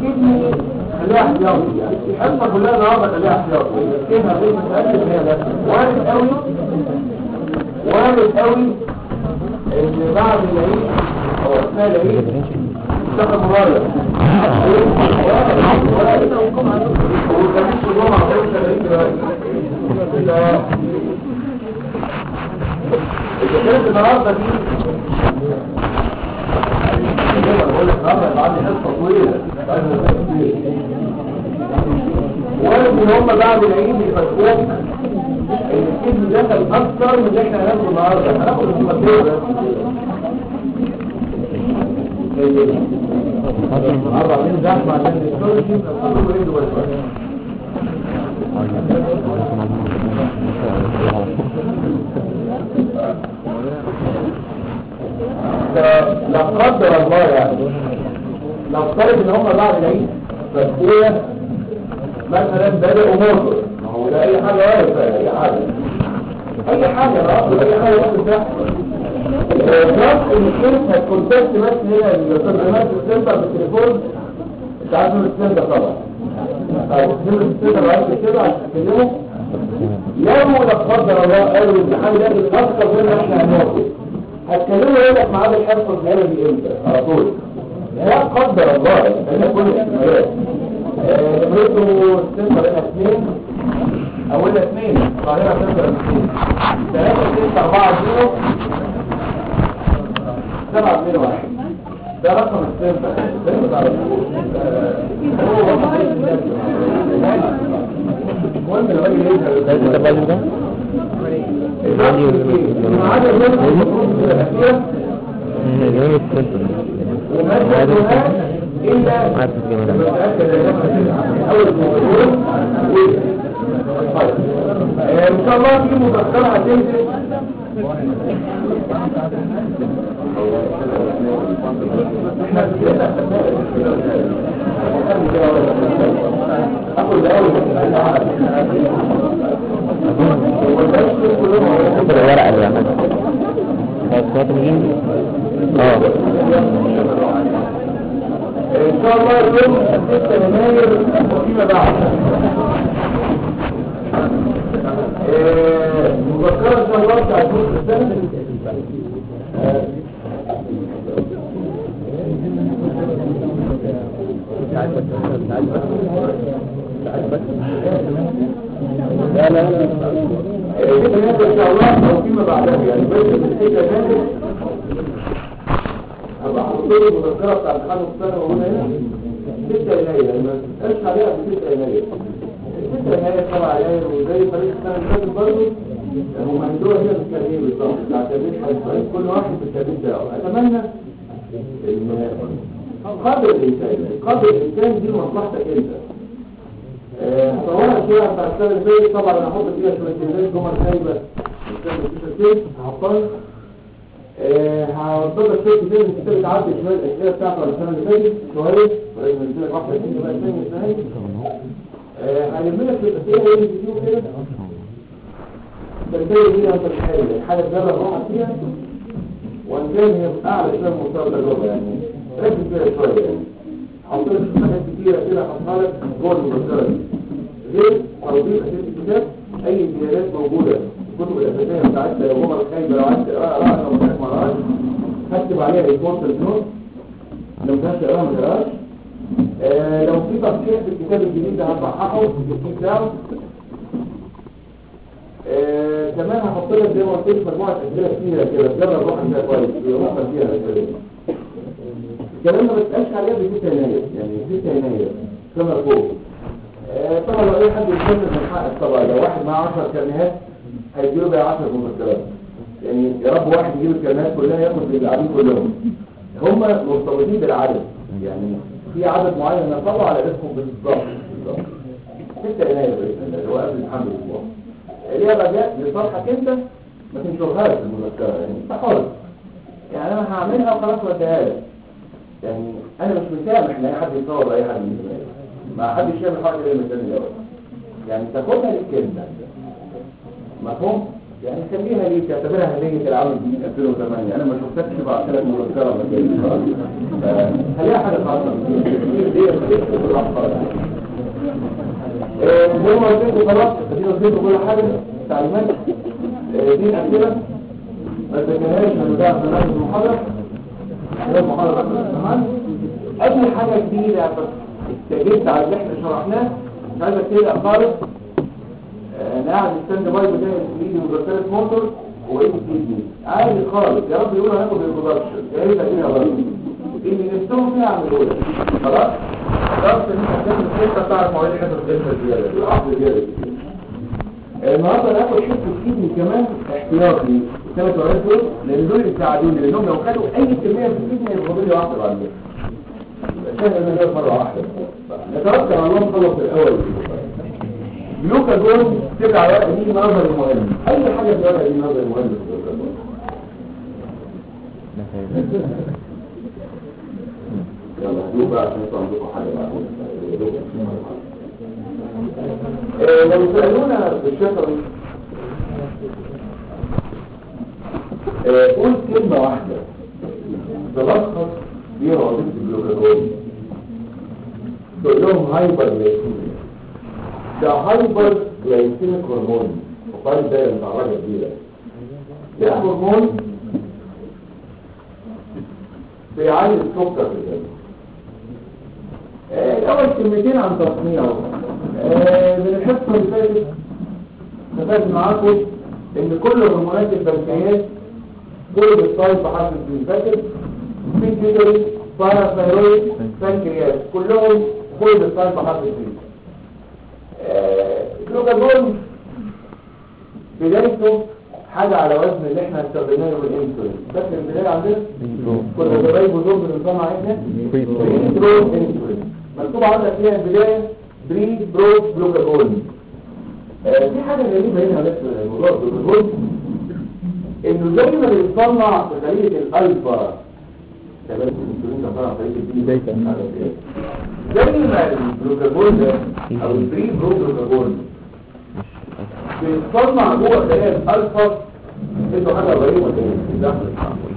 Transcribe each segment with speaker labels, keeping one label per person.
Speaker 1: الكدني خليها احتياطي يعني الحصه كلها النهارده خليها احتياطي كلمه غير متاكد ان هي ده وارد قوي وارد قوي ان بعد العيد او اثناء العيد تاخد مرايه الجهاز النهارده دي بقول لك النهارده يبقى عندي حصه طويله وارد ان هم بعد العيد يفكوك الكيد دخل اكتر من اللي احنا هناخده النهارده هناخد المقدمه بس النهارده عاملين زحمه عشان الهيستولوجي فكله ايه دلوقتي لا قدر الله يعني لو افترض ان هم بعد العيد فالكوية مثلا بدأوا موتور ما هو ده اي حاجة وارد اي حاجة اي حاجة رأس اي حاجة ممكن تحصل بلس ان الكيس هتكونتاكت بس هنا الترجمات السنتر بالتليفون انت عارف ان السنتر طبعا هتكلم السنتر بعد كده عشان تكلمه لو لا قدر الله قالوا الامتحان ده بيتأثر من احنا هناخد هتكلموا يقول لك ميعاد الحصه الجايه دي امتى على طول لا قدر الله احنا كل الاحتمالات نمرته السنتر هنا اثنين اولها اثنين القاهره سنتر اثنين ثلاثة ستة أربعة زيرو سبعة اثنين واحد ده رقم السنتر السنتر على طول هو رقم المهم الراجل يجهل
Speaker 2: ده التبادل ده
Speaker 1: المعادة دي المفروض الأخيرة
Speaker 2: اليوم السنتر
Speaker 1: ومادتها إلا
Speaker 2: عارف الجمال
Speaker 1: لما تأكد أن أول موضوع طيب آه، إن شاء الله في مذكرة هتنزل احنا كده أخذ الأول
Speaker 2: فاكر الورقة اللي عملها خلاص مين اه
Speaker 1: ان شاء الله يوم 6 يناير وفيما بعد آه، مذكرة ان شاء الله بتاعت نص السنة آه، لا لا لا آه، ان شاء الله وفيما بعدها يعني بس في 6 يناير هبقى احط له المذكره بتاعت خمس سنه وهنا هنا 6 يناير يعني ما تسالش عليها في 6 يناير 6 يناير 7 يناير وزي طريق السنه اللي فاتت برضه هم هيدوها هنا في الكارنيه بالظبط بتاع الكارنيه حضرتك كل واحد في الكارنيه بتاعه اتمنى ان قدر الانسان قدر الانسان دي مصلحتك انت آه، هطورها شويه بتاع السنه اللي فاتت طبعا انا هحط فيها شويه كلمات جمل خايبه السنه اللي فاتت هحطها هوضبط شوية كتير ان كتير تعدي شوية الأسئلة بتاعته على السنة اللي فاتت شوية ولازم نزل لك واحدة تانية بقى الثانية الثانية هلم لك الأسئلة اللي بتجيبوا كده بالتالي دي أنت الحالة الحالة تجرب واحد فيها وإن كان هي أعلى شوية من مستوى التجربة يعني ركز فيها شوية يعني حط لك حاجات كتيرة كده حطها لك جوه المذكرة دي غير توضيح أسئلة الكتاب أي امتيازات موجودة الكتب الأساسية بتاعتها لو هما الخايبة لو عايز تقراها اقراها لو مش ما قراهاش هكتب عليها ريبورت نوت لو مش تقراها ما تقراهاش آه، لو في تصحيح في الكتاب الجديد ده هصححه في الكتاب بتاعه آه، كمان هحط لك زي ما قلت لك مجموعة أسئلة كتيرة كده تجرب روحك فيها كويس يوفر فيها الأسئلة الكلام ما بتقاش عليها ب 6 يناير يعني 6 يناير كما فوق آه، طبعا لو اي حد يتكلم من حقك طبعا لو واحد معاه 10 كلمات هيديله بقى 10 مذكرات يعني يا رب واحد يجيب الكلمات كلها ياخد اللاعبين كلهم هم مرتبطين بالعدد يعني في عدد معين نطلع على رزقهم بالظبط بالظبط 6 يناير باذن الله اللي هو قبل الحمل اسبوع الإجابة جت لصالحك انت ما تنشرهاش المذكرة يعني انت حر يعني انا هعملها وخلاص واديها لك يعني انا مش مسامح ان اي حد يصور اي حد من زمايلي ما حدش يعمل حاجه غير المثال الاول يعني تاخدها ليك انت مفهوم يعني خليها ليك اعتبرها هديه العام الجديد 2008 انا ما شفتكش بعد ثلاث مذكره ما جاي خليها حاجه خاصه راح خالص آه، زي ما قلت لكم خلاص دي قلت لكم كل حاجه تعليمات آه، دي الامثله ما تذكرهاش من بتاع برنامج المحاضره هي المحاضره تمام اي حاجه جديده استجبت على اللي احنا شرحناه مش عايزك تقلق خالص آه، انا قاعد الستاند باي بتاعي ايدي وبرتلت موتور وايدي ايدي عادي خالص يا رب يقولوا هناخد البرودكشن يا ريت كده برضه اللي نفسهم فيها اعملوا لك خلاص خلاص ان انت هتعمل الخطه بتاعت مواعيد حته الخطه زياده في عقد زياده النهارده ناخد حته ايدي كمان احتياطي الثلاث ورقات دول لان دول يساعدوني لانهم لو خدوا اي كميه في ايدي هيبقى فاضل لي واحده بعد كده عشان انا جاي مره واحده نتوكل على الله نخلص الاول جلوكا دول تبع ورقه دي نظري مهم اي حاجه في الورقه دي نظري مهم في الجلوكا دول يلا هدوء بقى عشان انتوا عندكم حاجه بعدين آه، لو سألونا بالشفوي آه، قول كلمة واحدة تلخص بيها وظيفة الجلوكاجون تقول لهم هايبر جلايسيميا ده هايبر جلايسيميك هرمون وقال ده متعرضة كبيرة ده هرمون بيعلي السكر في الدم آه، الأول كلمتين عن تصنيعه آه، من الحصة اللي فاتت اتفقت معاكم ان كل هرمونات البنكرياس كل بالصيف بحرف الدين فاكر بيتيوتري باراثايرويد بنكرياس كلهم كل بالصيف بحرف الدين جلوكاجون بدايته حاجة على وزن اللي احنا استخدمناه بالانسولين فاكر البداية عندنا؟ كنا جايبه دول بنظام عندنا بري برو انسولين مكتوب عندك فيها البداية بري برو جلوكاجون آه، في حاجة غريبة هنا بس موضوع الجلوكاجون انه زي ما بيتصنع في خلية الالفا تمام الانسولين ده طبعا خلية البي زي ما الجلوكاجون ده او البري برو جلوكاجون بيتصنع جوه خلايا الالفا انه حاجة غريبة في الداخل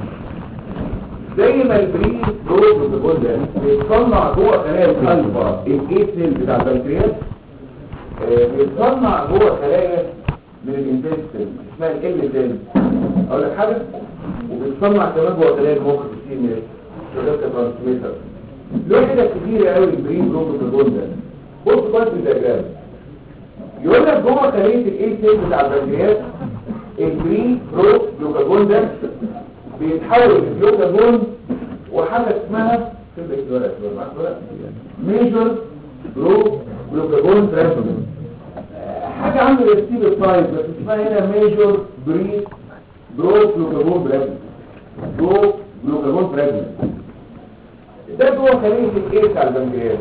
Speaker 1: زي ما البري برو جلوكاجون ده بيتصنع جوه خلايا الالفا الاي سيل بتاع البنكرياس آه، بيتصنع جوه خلايا من الانتستين اسمها ال سيل اقول لك حاجه وبيتصنع كمان جوه خلايا المخ كتير من الشبكه ترانسميتر له حاجات كتيره قوي البري برو جلوكاجون ده بص كويس في الدياجرام يقول لك جوه خليه الاي سيل بتاع البنكرياس البري برو جلوكاجون ده بيتحول لجلوكاجون وحاجه اسمها في الورق معاك ورق ميجر برو جلوكاجون ترانسفير حاجه عامله الستيل الطيب بس اسمها هنا ميجر بري برو جلوكاجون بريد برو جلوكاجون بريد ده جوه خليه الايه بتاع البنكرياس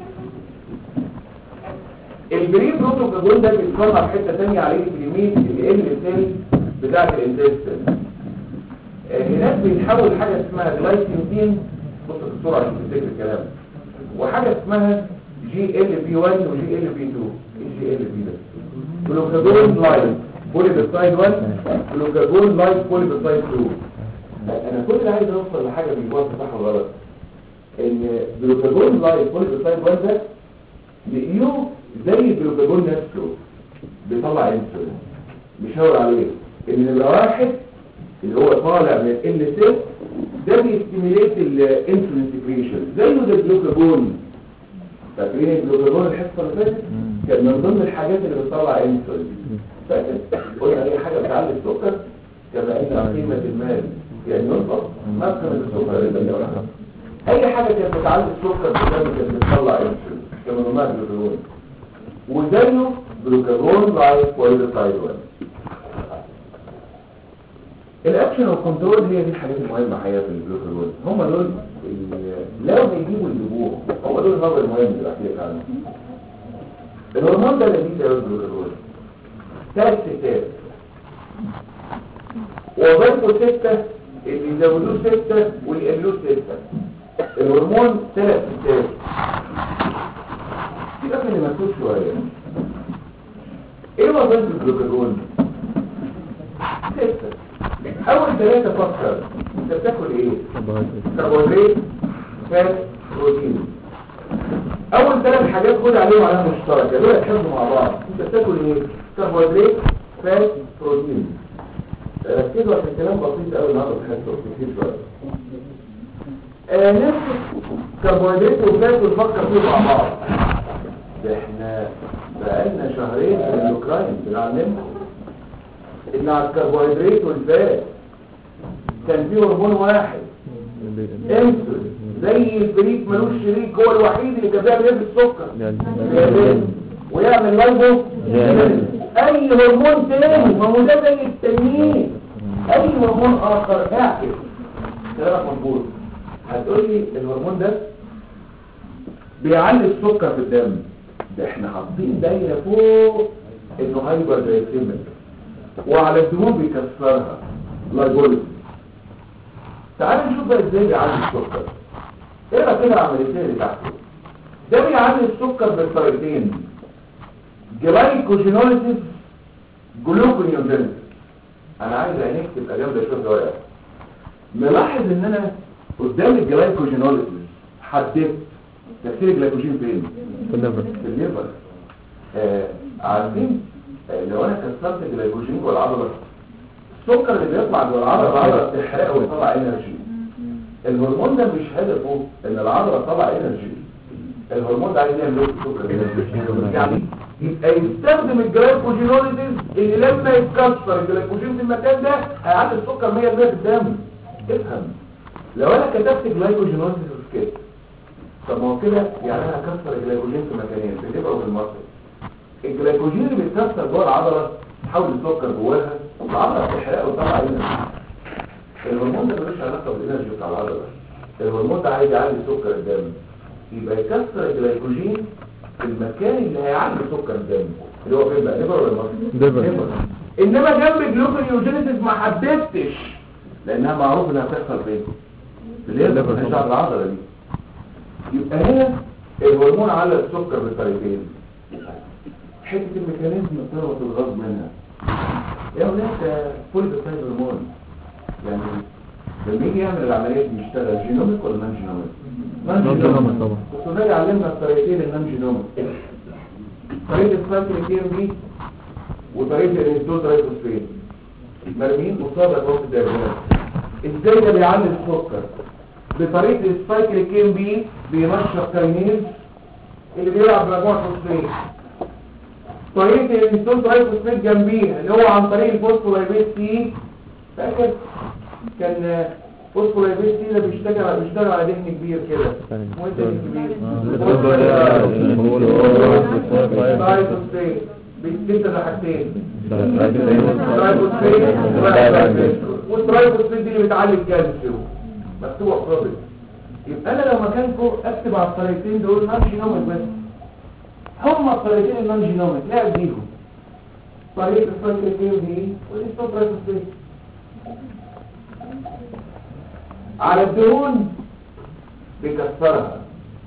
Speaker 1: البري برو جلوكاجون ده بيتصنع في حته ثانيه عليه اليمين ال سيل بتاعه الانتستين هناك بيتحول حاجه اسمها جلايسينتين بص بسرعه عشان تفتكر الكلام وحاجه اسمها جي ال بي 1 وجي ال بي 2 ايه جي ال بي ده جلوكاجون لايت بولي بيبتايد 1 جلوكاجون لايت بولي بيبتايد 2 انا كل اللي عايز اوصل لحاجه بالجواب صح ولا غلط ان جلوكاجون لايت بولي بيبتايد 1 ده لقيوه زي الجلوكاجون نفسه بيطلع انسولين بيشاور عليه ان نمره واحد اللي هو طالع من ال سيل ده بيستيميليت الانسولين سكريشن زيه ده الجلوكاجون فاكرين الجلوكاجون الحصه اللي فاتت كان من ضمن الحاجات اللي بتطلع انسولين فاكر قلنا هي حاجه بتعلي السكر كما ان قيمه المال يعني ينقص ما قيمه السكر اللي بنقولها اي حاجه كانت بتعلي السكر في الدم كانت بتطلع انسولين كما ضمنها الجلوكاجون وزيه جلوكاجون لايف بوليسايد 1 الاكشن والكنترول هي دي الحاجات المهمه حقيقه في الجلوكاجون هم دول اللي لو هيجيبوا يجيبوه هو دول النظر المهم اللي بحكي لك عنه الهرمون ده اللي بيجي الجلوكاجون ثلاث ستات وظيفته ستة اللي يزودوه ستة ويقلوه ستة الهرمون ثلاث ستات في لكن اللي مكتوب شوية ايه وظيفة الجلوكاجون؟ ستة اول ثلاثة فكر انت بتاكل ايه كربوهيدرات فات بروتين اول ثلاث حاجات خد عليهم علامه مشتركه دول هتحبوا مع بعض انت بتاكل ايه كربوهيدرات فات بروتين ركزوا عشان الكلام بسيط قوي النهارده في حته كتير شويه آه نفس كربوهيدرات وفات ونفكر فيه مع بعض ده احنا بقالنا شهرين في الاوكراين بنعلمها ان على الكربوهيدرات والفات كان فيه هرمون واحد انسولين زي البريك ملوش شريك هو الوحيد اللي كان بيعمل ايه في السكر بيعمل ويعمل لايبو اي هرمون تاني ما هو ده زي التنين اي هرمون اخر اعكس كلامك مظبوط هتقول لي الهرمون ده بيعلي السكر في الدم ده احنا حاطين دايره فوق انه هايبر جلايسيميك وعلى الدهون بيكسرها لايبوليزم تعال نشوف بقى ازاي بيعلي السكر اقرا كده العمليتين اللي تحته ده بيعلي السكر بالطريقتين جلايكوجينوليسيس جلوكونيوجينيسيس انا عايز عينيك تبقى جامده شويه صغيره ملاحظ ان انا قدام الجلايكوجينوليسيس حددت تاثير الجلايكوجين فين
Speaker 2: في الليفر
Speaker 1: في الليفر آه عارفين آه لو انا كسرت الجلايكوجين جوه العضله السكر اللي بيطلع جوه العضله العضله بتحرقه ويطلع انرجي الهرمون ده مش هدفه ان العضله تطلع انرجي الهرمون ده عايز يعمل سكر يعني يبقى يستخدم الجلايكوجينوليسيس اللي لما يتكسر الجلايكوجين في المكان ده هيعلي السكر 100% في الدم افهم لو انا كتبت جلايكوجينوليسيس وسكت طب ما هو كده يعني انا هكسر الجلايكوجين في مكانين في الليفر وفي المصل الجلايكوجين اللي بيتكسر جوه العضله تحول السكر جواها العضله بتحرقه وتطلع انرجي الهرمون ده ملوش علاقه بالانرجي بتاع العضله الهرمون ده عايز يعلي سكر الدم يبقى يكسر الجلايكوجين في المكان اللي هيعلي سكر الدم اللي هو فين بقى ليفر ولا مصل
Speaker 2: ليفر.
Speaker 1: انما جنب جلوكونيوجينيسيس ما حددتش لانها معروف انها بتحصل فين في الليفر
Speaker 2: الليفر
Speaker 1: مش
Speaker 2: طبعا.
Speaker 1: العضله دي يبقى هنا الهرمون على السكر بالطريقين حته الميكانيزم بتاعه الغاز منها يا ولاد فول بتاعي هرمون يعني لما يجي يعمل العمليه دي يشتغل جينوميك ولا نون جينوميك
Speaker 2: نون جينوميك طبعا.
Speaker 1: السوداني يعلمنا الطريقتين النون جينوميك طريقه الفانكريكير دي وطريقه الانستول ترايفوسفين مرمين قصاد اكواب الدايرات ازاي ده بيعلي السكر بطريقه السايكليك ام بي بينشط كاينيز اللي بيلعب بمجموعه فوسفين طريقه الانستول ترايفوسفين جنبيها اللي هو عن طريق الفوسفولايبيز سي فاكر كان فوسفولايبيز سي ده بيشتغل بيشتغل على دهن كبير كده اسمه ايه الدهن الكبير ترايفوسفين بيتكتب لحاجتين ترايفوسفين والترايفوسفين دي اللي بتعلي الكالسيوم مكتوبه قصادي يبقى انا لو مكانكم اكتب على الطريقتين دول نون جينوميك بس هم الطريقتين النون جينوميك لا اديهم طريقه الفانكرياتين دي والاستوبرايفوسفين على الدهون بيكسرها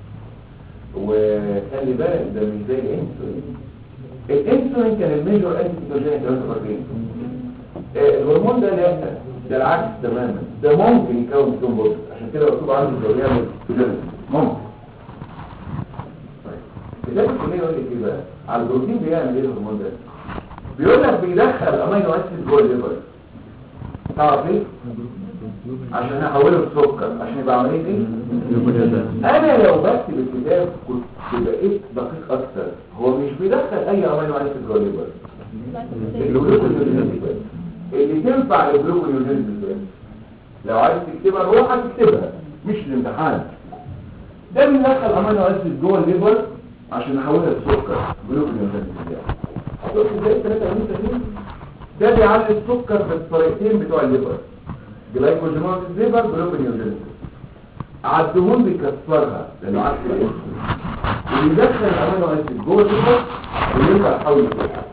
Speaker 1: وخلي بالك ده مش زي الانسولين الانسولين كان الميجور انتي كيتوجينيك لو انتوا فاكرين آه، الهرمون ده لا ده العكس تماما ده ممكن يكون كيتون بودي عشان كده مكتوب عنده انه بيعمل كيتوجينيك ممكن طيب كتاب الكليه يقول لك ايه بقى على البروتين بيعمل ايه الهرمون ده بيقول لك بيدخل امينو اسيد جوه الليفر تعرف ليه عشان احوله لسكر عشان يبقى عمليه ايه انا لو بكتب الكتاب كنت بقيت دقيق اكثر هو مش بيدخل اي امينو اسيد جوه الليفر الجلوكوزيس بس. اللي تنفع للجلوكوزيس بس. لو عايز تكتبها روح هتكتبها مش الامتحان ده بيدخل امينو اسيد جوه الليفر عشان نحولها لسكر جلوكوزيس شفت ازاي الثلاثه امين تانيين ده بيعلي السكر بالطريقتين بتوع الليفر جلايكوجينوز ليفر جلوكوزيس على الدهون بيكسرها لانه عكس الانسولين وبيدخل الامينو اسيد جوه الليفر ويرجع يحول لسكر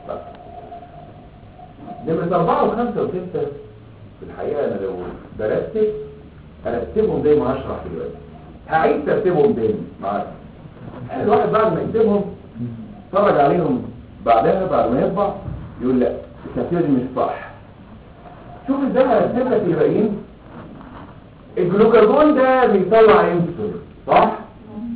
Speaker 1: نمرة أربعة وخمسة وستة في الحقيقة أنا لو برتب أرتبهم زي ما هشرح دلوقتي هعيد ترتيبهم تاني معاك يعني الواحد بعد ما يكتبهم اتفرج عليهم بعدها بعد ما يطبع يقول لا الترتيب دي مش صح شوف ازاي هرتب لك الباقيين الجلوكاجون ده بيطلع انسولين صح؟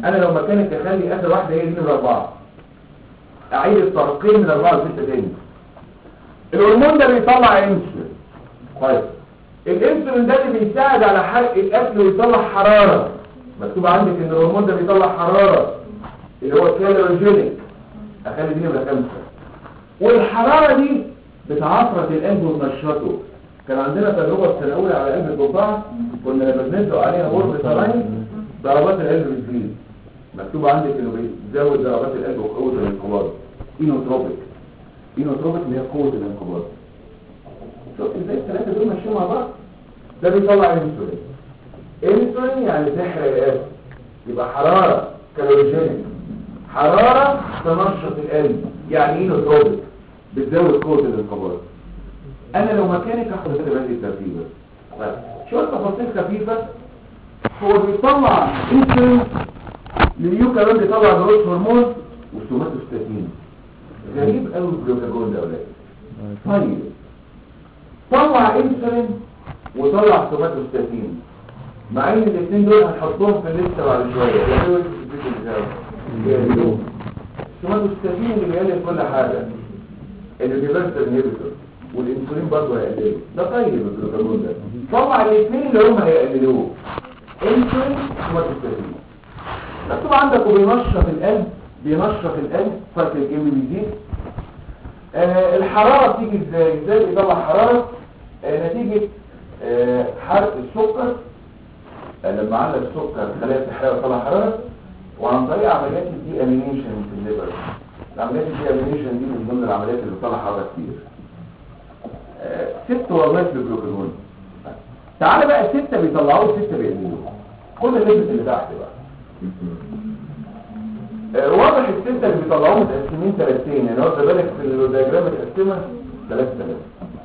Speaker 1: انا لو مكانك اخلي اخر واحده هي دي نمره اربعه اعيد الطرقين من اربعه لسته تاني الهرمون ده بيطلع انسولين طيب الانسولين ده اللي بيساعد على حرق الاكل ويطلع حراره مكتوب عندك ان الهرمون ده بيطلع حراره اللي هو كالوريجينيك اخلي دي نمره خمسه والحراره دي بتعفرت القلب وتنشطه كان عندنا تجربه في السنه الاولى على قلب الضفدع كنا لما بندلق عليها غرفه سراين ضربات القلب بتزيد مكتوب عندك انه بيزود ضربات القلب وقوه الانقباض اينوتروبيك اينوتروبيك اللي هي قوه الانقباض شوف ازاي الثلاثه دول ماشيين مع بعض ده بيطلع انسولين انسولين يعني تحرق القلب يبقى حراره كالوريجينيك حراره تنشط القلب يعني اينوتروبيك بتزود قوه الانقباض انا لو مكانك هاخد كده بهذه الترتيبه طيب شويه تفاصيل خفيفه هو بيطلع انسولين اليو كمان بيطلع جروث هرمون والسوماتوستاتين غريب قوي الجلوكاجون ده اولاد طيب طلع انسولين وطلع سوماتوستاتين مع ان الاثنين دول هنحطهم في الليسته بعد شويه يعملوا ايه في الفيديو بتاعه يعملوه السوماتوستاتين اللي بيقلل كل حاجه الريفرس انهبيتور والانسولين برضه هيقلله ده طيب الجلوكاجون ده طلع الاثنين اللي هم هيقللوه انسولين سوماتوستاتين مكتوب عندك وبينشط القلب بينشط القلب فرق الجيم بيزيد آه الحرارة بتيجي ازاي ازاي بيطلع حرارة آه نتيجة آه حرق السكر آه لما علق السكر خلايا الحرارة طلع حرارة وعن طريق عمليات الدي امينيشن في الليبر العمليات الدي امينيشن دي من ضمن العمليات اللي بتطلع حرارة كتير آه ست وظائف للجلوكاجون تعالى بقى ستة بيطلعوه ستة بيقللوه خد الليبس اللي تحت بقى واضح الستة اللي بيطلعوهم متقسمين ثلاثتين يعني واخد بالك في الدياجرام متقسمة ثلاث ثلاث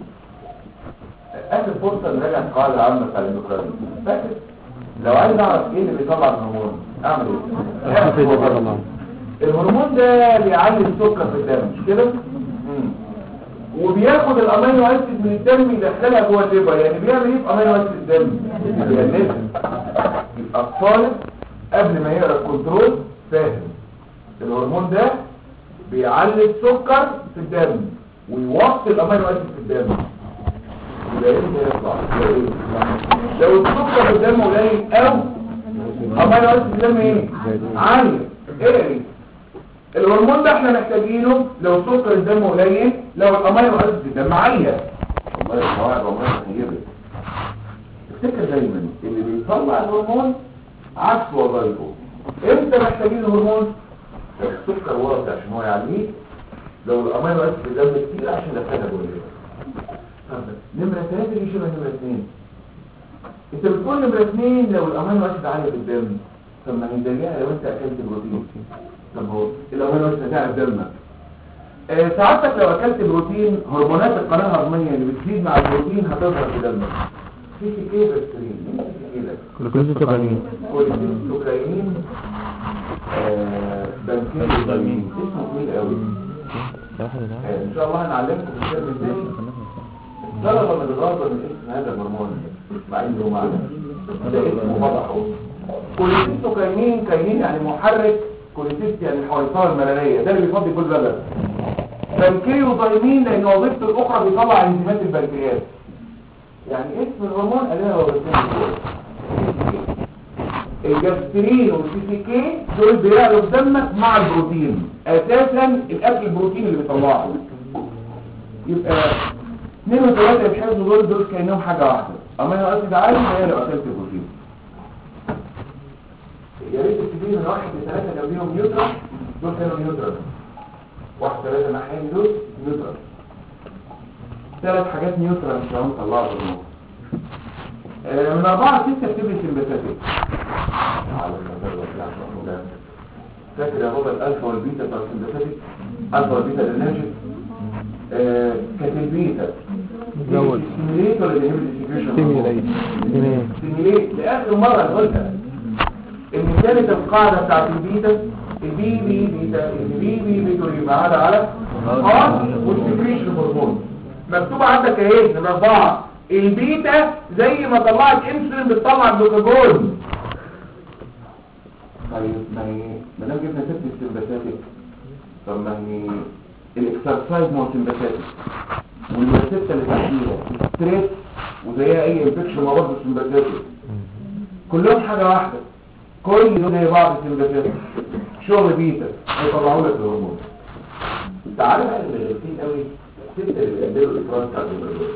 Speaker 1: اخر فرصة نراجع القاعدة العامة بتاع الاندوكراين فاكر لو عايز اعرف ايه اللي بيطلع الهرمون اعمل ايه الهرمون ده بيعلي السكر في الدم مش كده مم. وبياخد الامينو اسيد من الدم يدخلها جوه الليبر يعني بيعمل ايه في امينو اسيد الدم بيقللها يبقى الطالب قبل ما يقرا الكنترول فاهم الهرمون ده بيعلي السكر في الدم ويوصل الامينو اسيد في الدم يبقى ايه ده يطلع لو السكر في الدم قليل او امينو اسيد في الدم ايه عالي ايه الهرمون ده احنا محتاجينه لو سكر الدم قليل لو الامينو اسيد في الدم عاليه والله القواعد والله طيبه افتكر دايما اللي بيطلع الهرمون عكس وظائفه امتى محتاجين الهرمون لو السكر واطي عشان هو يعليه لو الامينو اسيد في الدم كتير عشان يدخلها جوه الليبر طب نمره ثلاثه دي شبه نمره اثنين انت بتقول نمره اثنين لو الامينو اسيد عاليه في الدم طب ما هي زيها لو انت اكلت بروتين طب هو الامينو اسيد هتعب دمك آه ساعتك لو اكلت بروتين هرمونات القناه الهضميه اللي بتزيد مع البروتين هتظهر في دمك في كيف بكتيريا مين في كده
Speaker 2: جلوكوز سكرين
Speaker 1: كوليستوكاين بنكين اسمه طويل قوي آه، ان شاء الله هنعلمكم في الترم الثاني الطلبه متغاضى من اسم هذا الهرمون مع انه معنى ده اسمه وضحه كوليستوكاينين كاينين يعني محرك كوليستيست يعني الحويصله المراريه ده اللي بيفضي كل بلد بنكيوزايمين لان وظيفته الاخرى بيطلع انزيمات البنكرياس يعني اسم الهرمون قالها وظيفتين الجاسترين والسي سي كي دول بيعلوا في دمك مع البروتين اساسا الاكل البروتين اللي بيطلعه يبقى اثنين وثلاثة الحفظ دول دول كأنهم حاجة واحدة امينو اسيد عالي هي لو اكلت البروتين يا ريت تبتدي من واحد لثلاثة جنبيهم نيوترال دول كانوا نيوترال واحد ثلاثة ناحيين دول نيوترال ثلاث حاجات نيوترال مش هنطلعها طلعها بالنص آه، من أربعة ستة بتبقى سمباتيك على المدار والكلام فاكر يا بابا الألفا والبيتا بتاع السمباتيك ألفا والبيتا الانرجي آه، كانت البيتا
Speaker 2: زود.
Speaker 1: ستيميليت ولا بيهمل السكريشن
Speaker 2: ستيميليت. ستيميليت.
Speaker 1: ستيميليت لآخر مرة قلتها ان كانت القاعدة بتاعت البيتا البي بي بيتا البي بي بيتا يبقى عادة على اه والسكريشن هرمون مكتوب عندك اهي من اربعة البيتا زي ما طلعت انسولين بتطلع جلوكاجون طيب ما هي ما دام جبنا ست سمباتاتيك طب ما هي الاكسرسايز ما هو سمباتاتيك والستة اللي تحتيها ستريس وزيها اي انفكشن ما برضه سمباتاتيك كلهم حاجة واحدة كل دول زي بعض سمباتاتيك شغل بيتا هيطلعوا لك الهرمون انت عارف احنا اللي غلطين قوي الستة اللي بيقللوا الافراز بتاع الهرمون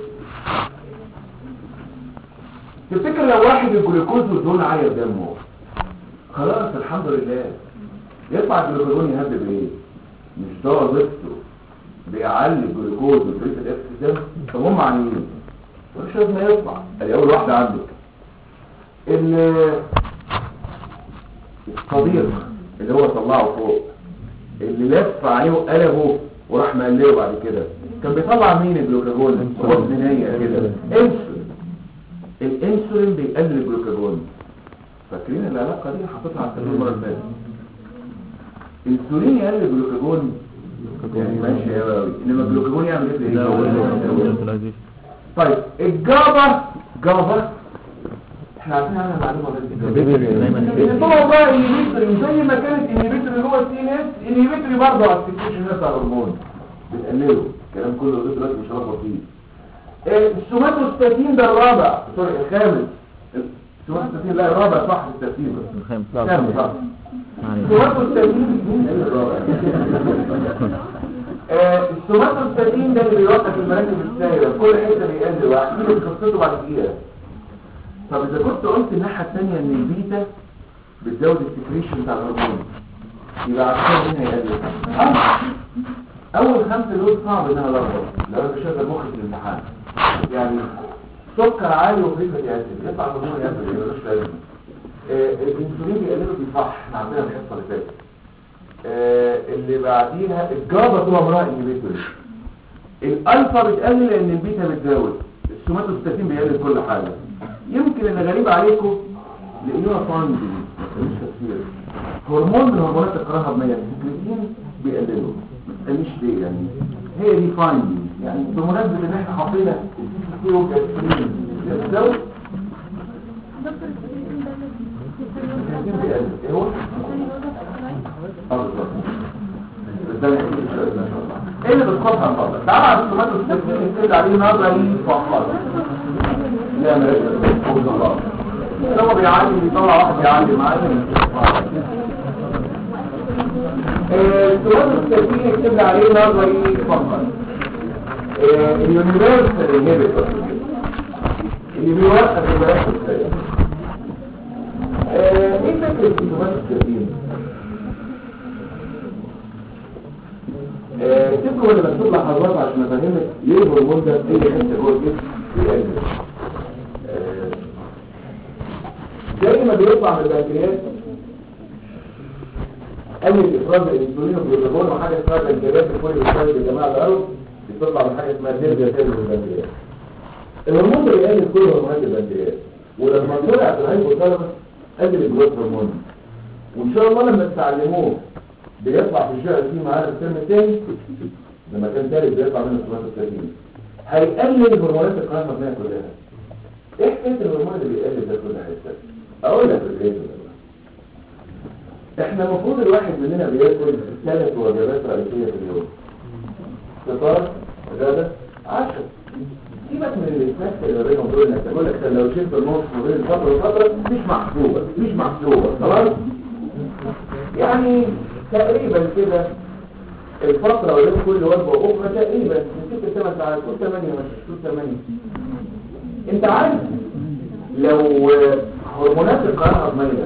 Speaker 1: تفتكر لو واحد الجلوكوز والدهون عالية في دمه خلاص الحمد لله يطلع الجلوكوز يهدد ايه مش ده وظيفته بيعلي الجلوكوز والفريق الاكس ده طب هم عاملين مش لازم يطلع ادي اول واحده عندك ال- الصديق اللي هو طلعه فوق اللي لف عليه وقلبه وراح مقلبه بعد كده كان بيطلع مين الجلوكاجون وزنيه كده انسولين الانسولين بيقلل الجلوكاجون فاكرين العلاقه دي حطيتها على التلفزيون المره اللي فاتت الانسولين يقلل الجلوكاجون يعني ماشي قوي قوي انما الجلوكاجون يعمل ايه في ايه طيب الجابا جابا احنا عارفين عنها معلومه غير ان هو بقى انهبيتوري زي ما كانت انهبيتوري جوه السي ان اس انهبيتوري برضه على السكريشن بتاع الهرمون بتقلله الكلام كله ده دلوقتي مش رابط فيه إيه، السوماتوستاتين ده الرابع سوري الخامس السوماتوستاتين لا الرابع صح في الترتيب
Speaker 2: الخامس
Speaker 1: الخامس صح
Speaker 2: يعني
Speaker 1: السوماتوستاتين مين قال الرابع آه، السوماتوستاتين ده اللي بيوقف المراكب السايره كل حته بيقلل واحكي لك قصته بعد دقيقه طب اذا كنت قلت الناحيه الثانيه ان البيتا بتزود السكريشن بتاع الهرمون يبقى عشان مين هيقلل آه. اول خمسه دول صعب انها لخبط لو انا بشغل مخي في الامتحان يعني سكر عالي وفريكة اسيد يطلع الهرمون ياسد يبقى ملوش لازمه آه، الانسولين بيقلله دي صح احنا عندنا الحصه اللي فاتت آه، اللي بعديها الجابا طول عمرها انهبيتوري الالفا بتقلل لان البيتا بتزود السوماتوستاتين بيقلل كل حاجه يمكن اللي غريب عليكم لانها فاندي مش تفسير هرمون من هرمونات الكراهبيه السكريتين بيقلله ما تسالنيش ليه يعني هي دي فايندي يعني بمناسبه ان احنا حاطين السي او كاسبرين بتزود السكريتين بيقلل ايه هو؟ اه بالظبط ده اللي هيجي إن شاء الله. ايه اللي بتخطها الفضل تعالى على السوماتو السكين نكتب عليه نظري فقط لا مركز الله لما بيعلم بيطلع واحد بيعلم معلم السوماتو السكين نكتب عليه نظري فقط اليونيفرسال انهبيتور اللي بيوقف المراكز السريع ايه فكرة السوماتو السكين تبقى ولا مكتوب لحظات عشان افهمك ليه الهرمون ده في اي حته جوه الجسم بيقلل آه، زي ما بيطلع من البنكرياس قلل افراز الانسولين والجلوكاجون وحاجه اسمها بنكرياس الفولي بالفايد يا جماعه الارض بتطلع من حاجه اسمها ديرجا تاني من البنكرياس الهرمون ده بيقلل كل هرمونات البنكرياس ولما طلع في الهايبوثالاموس قلل الجروث هرمون وان شاء الله لما تتعلموه بيطلع في الشهر فيه معانا الترم الثاني لما كان ثالث بيطلع منه السومات الثلاثين هيقلل هرمونات القناة المبنية كلها ايه حكاية الهرمون اللي بيقلل ده كل حاجة اقول لك الجايزة احنا المفروض الواحد مننا بياكل ثلاث وجبات رئيسية في اليوم فطار غدا عشاء سيبك من الاسماك اللي بينهم دول انك تقول لك لو شلت النص ما بين الفترة والفترة مش محسوبة مش محسوبة خلاص يعني تقريبا كده الفترة وليس كل وجبة أخرى تقريبا من ست لثمان ساعات كل ثمانية مش كل ثمانية انت عارف لو هرمونات القناة الهضمية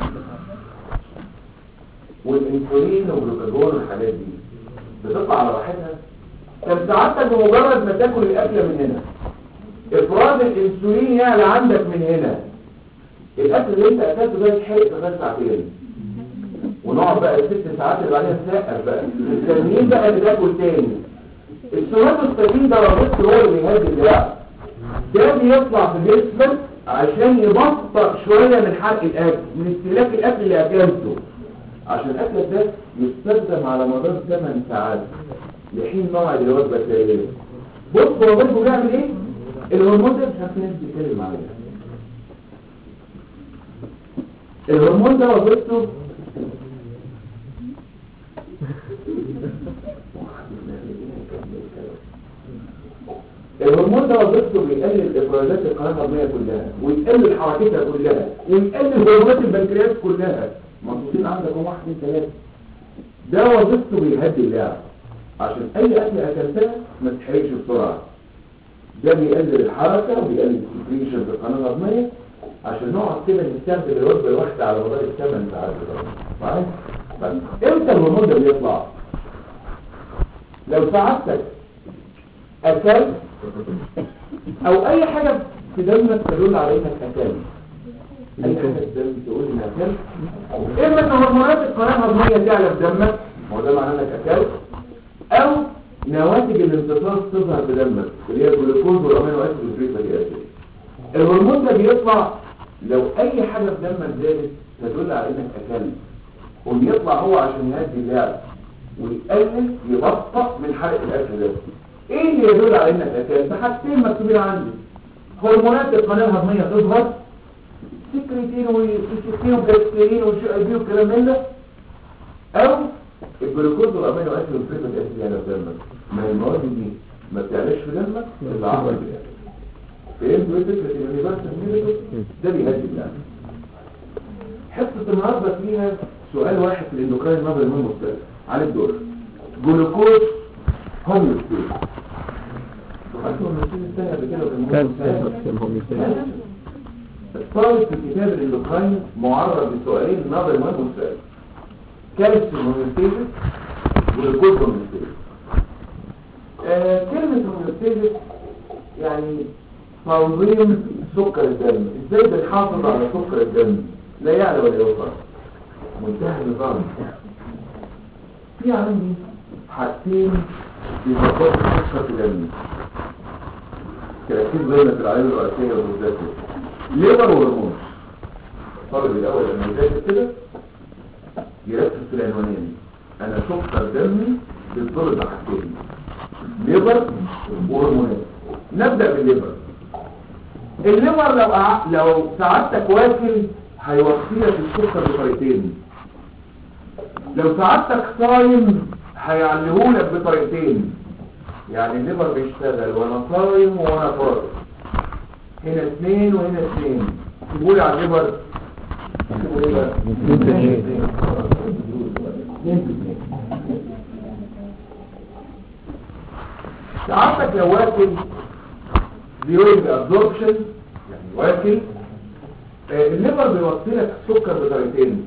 Speaker 1: والانسولين والجلوكاجون والحاجات دي بتطلع على راحتها كان سعادتك بمجرد ما تاكل الاكله من هنا افراز الانسولين يعلى عندك من هنا الاكل اللي انت اكلته ده يتحرق في خلال ساعتين ونقعد بقى الست ساعات اللي بعدها نسقف بقى مستنيين بقى اللي تاكل تاني السوماتوستاتين ده وظيفته هو اللي بيهدي الدراع ده بيطلع في جسمك عشان يبطئ شويه من حرق الاكل من استهلاك الاكل اللي اكلته عشان الاكل ده يستخدم على مدار 8 ساعات لحين موعد الوجبه التاليه بص هو وظيفته بيعمل ايه الهرمون ده مش عارف ناس بتتكلم عليه الهرمون ده وظيفته ده وظيفته بيقلل افرازات القناه الهضميه كلها ويقلل حركتها كلها ويقلل هرمونات البنكرياس كلها مبسوطين عندكم واحد اثنين ثلاثه ده وظيفته بيهدي اللعب عشان اي اكل اكلتها ما تتحرقش بسرعه ده بيقلل الحركه وبيقلل السكريشن في القناه الهضميه عشان نقعد كده نستخدم الوجبه الواحده على مدار الثمان ساعات معايا طيب امتى الهرمون ده بيطلع لو ساعدتك اكلت او اي حاجه في دمك تدل على انك اكلت اي حاجه في دمك تقول انك اكلت اما ان هرمونات القناه الهضميه تعلى في دمك هو ده معناه انك اكلت او نواتج الامتصاص تظهر في دمك اللي هي الجلوكوز والامينو اسيد والفريكتيك اسيد الهرمون ده بيطلع لو اي حاجه في دمك زادت تدل على انك اكلت وبيطلع هو عشان يهدي اللعب ويقلل يبطأ من حرق الاكل ده ايه اللي يدل على انك اكلت حاجتين مكتوبين عندي هرمونات القناه الهضميه تظهر سكرتين وسكرتين وجاسترين وشي والكلام من ده او الجلوكوز والامينو اسيد والفريكتيك اسيد يعني في دمك ما هي المواد دي ما بتعلاش في دمك تبقى عمل بيها فهمتوا ايه فكره اليونيفرسال ده بيهدي اللعب حصه النهارده فيها سؤال واحد في الاندوكراين نظري مهم مختلف عن الدور جلوكوز هوميوستيز وحتى الهوميوستيز الثاني قبل كده كان مهم الطالب في كتاب الاندوكراين معرض لسؤالين نظري مهم مختلف كالسيوم هوميوستيز جلوكوز هوميوستيز آه كلمة هوميوستيز يعني تنظيم سكر الدم ازاي بنحافظ على سكر الدم لا يعلى ولا يوصل منتهى النظام في عندي حاجتين بيظبطوا السكر في دمي تركيز بين في العيون الرئيسيه والمذاكره ليبر وهرمون الطالب الاول لما يذاكر كده يركز في العنوانين انا سكر دمي بيتضرب بحاجتين ليبر وهرمونات نبدا بالليبر الليبر لو أع... لو سعادتك واكل هيوصيلك السكر بطريقتين لو سعادتك صايم هيعلهولك بطريقتين يعني الليبر بيشتغل وانا صايم وانا فاطر هنا اثنين وهنا اثنين سيبولي على الليبر سيبولي ايه بقى؟ اثنين في اثنين سعادتك لو واكل بيوريك ابزوربشن يعني واكل آه الليبر بيوصلك السكر بطريقتين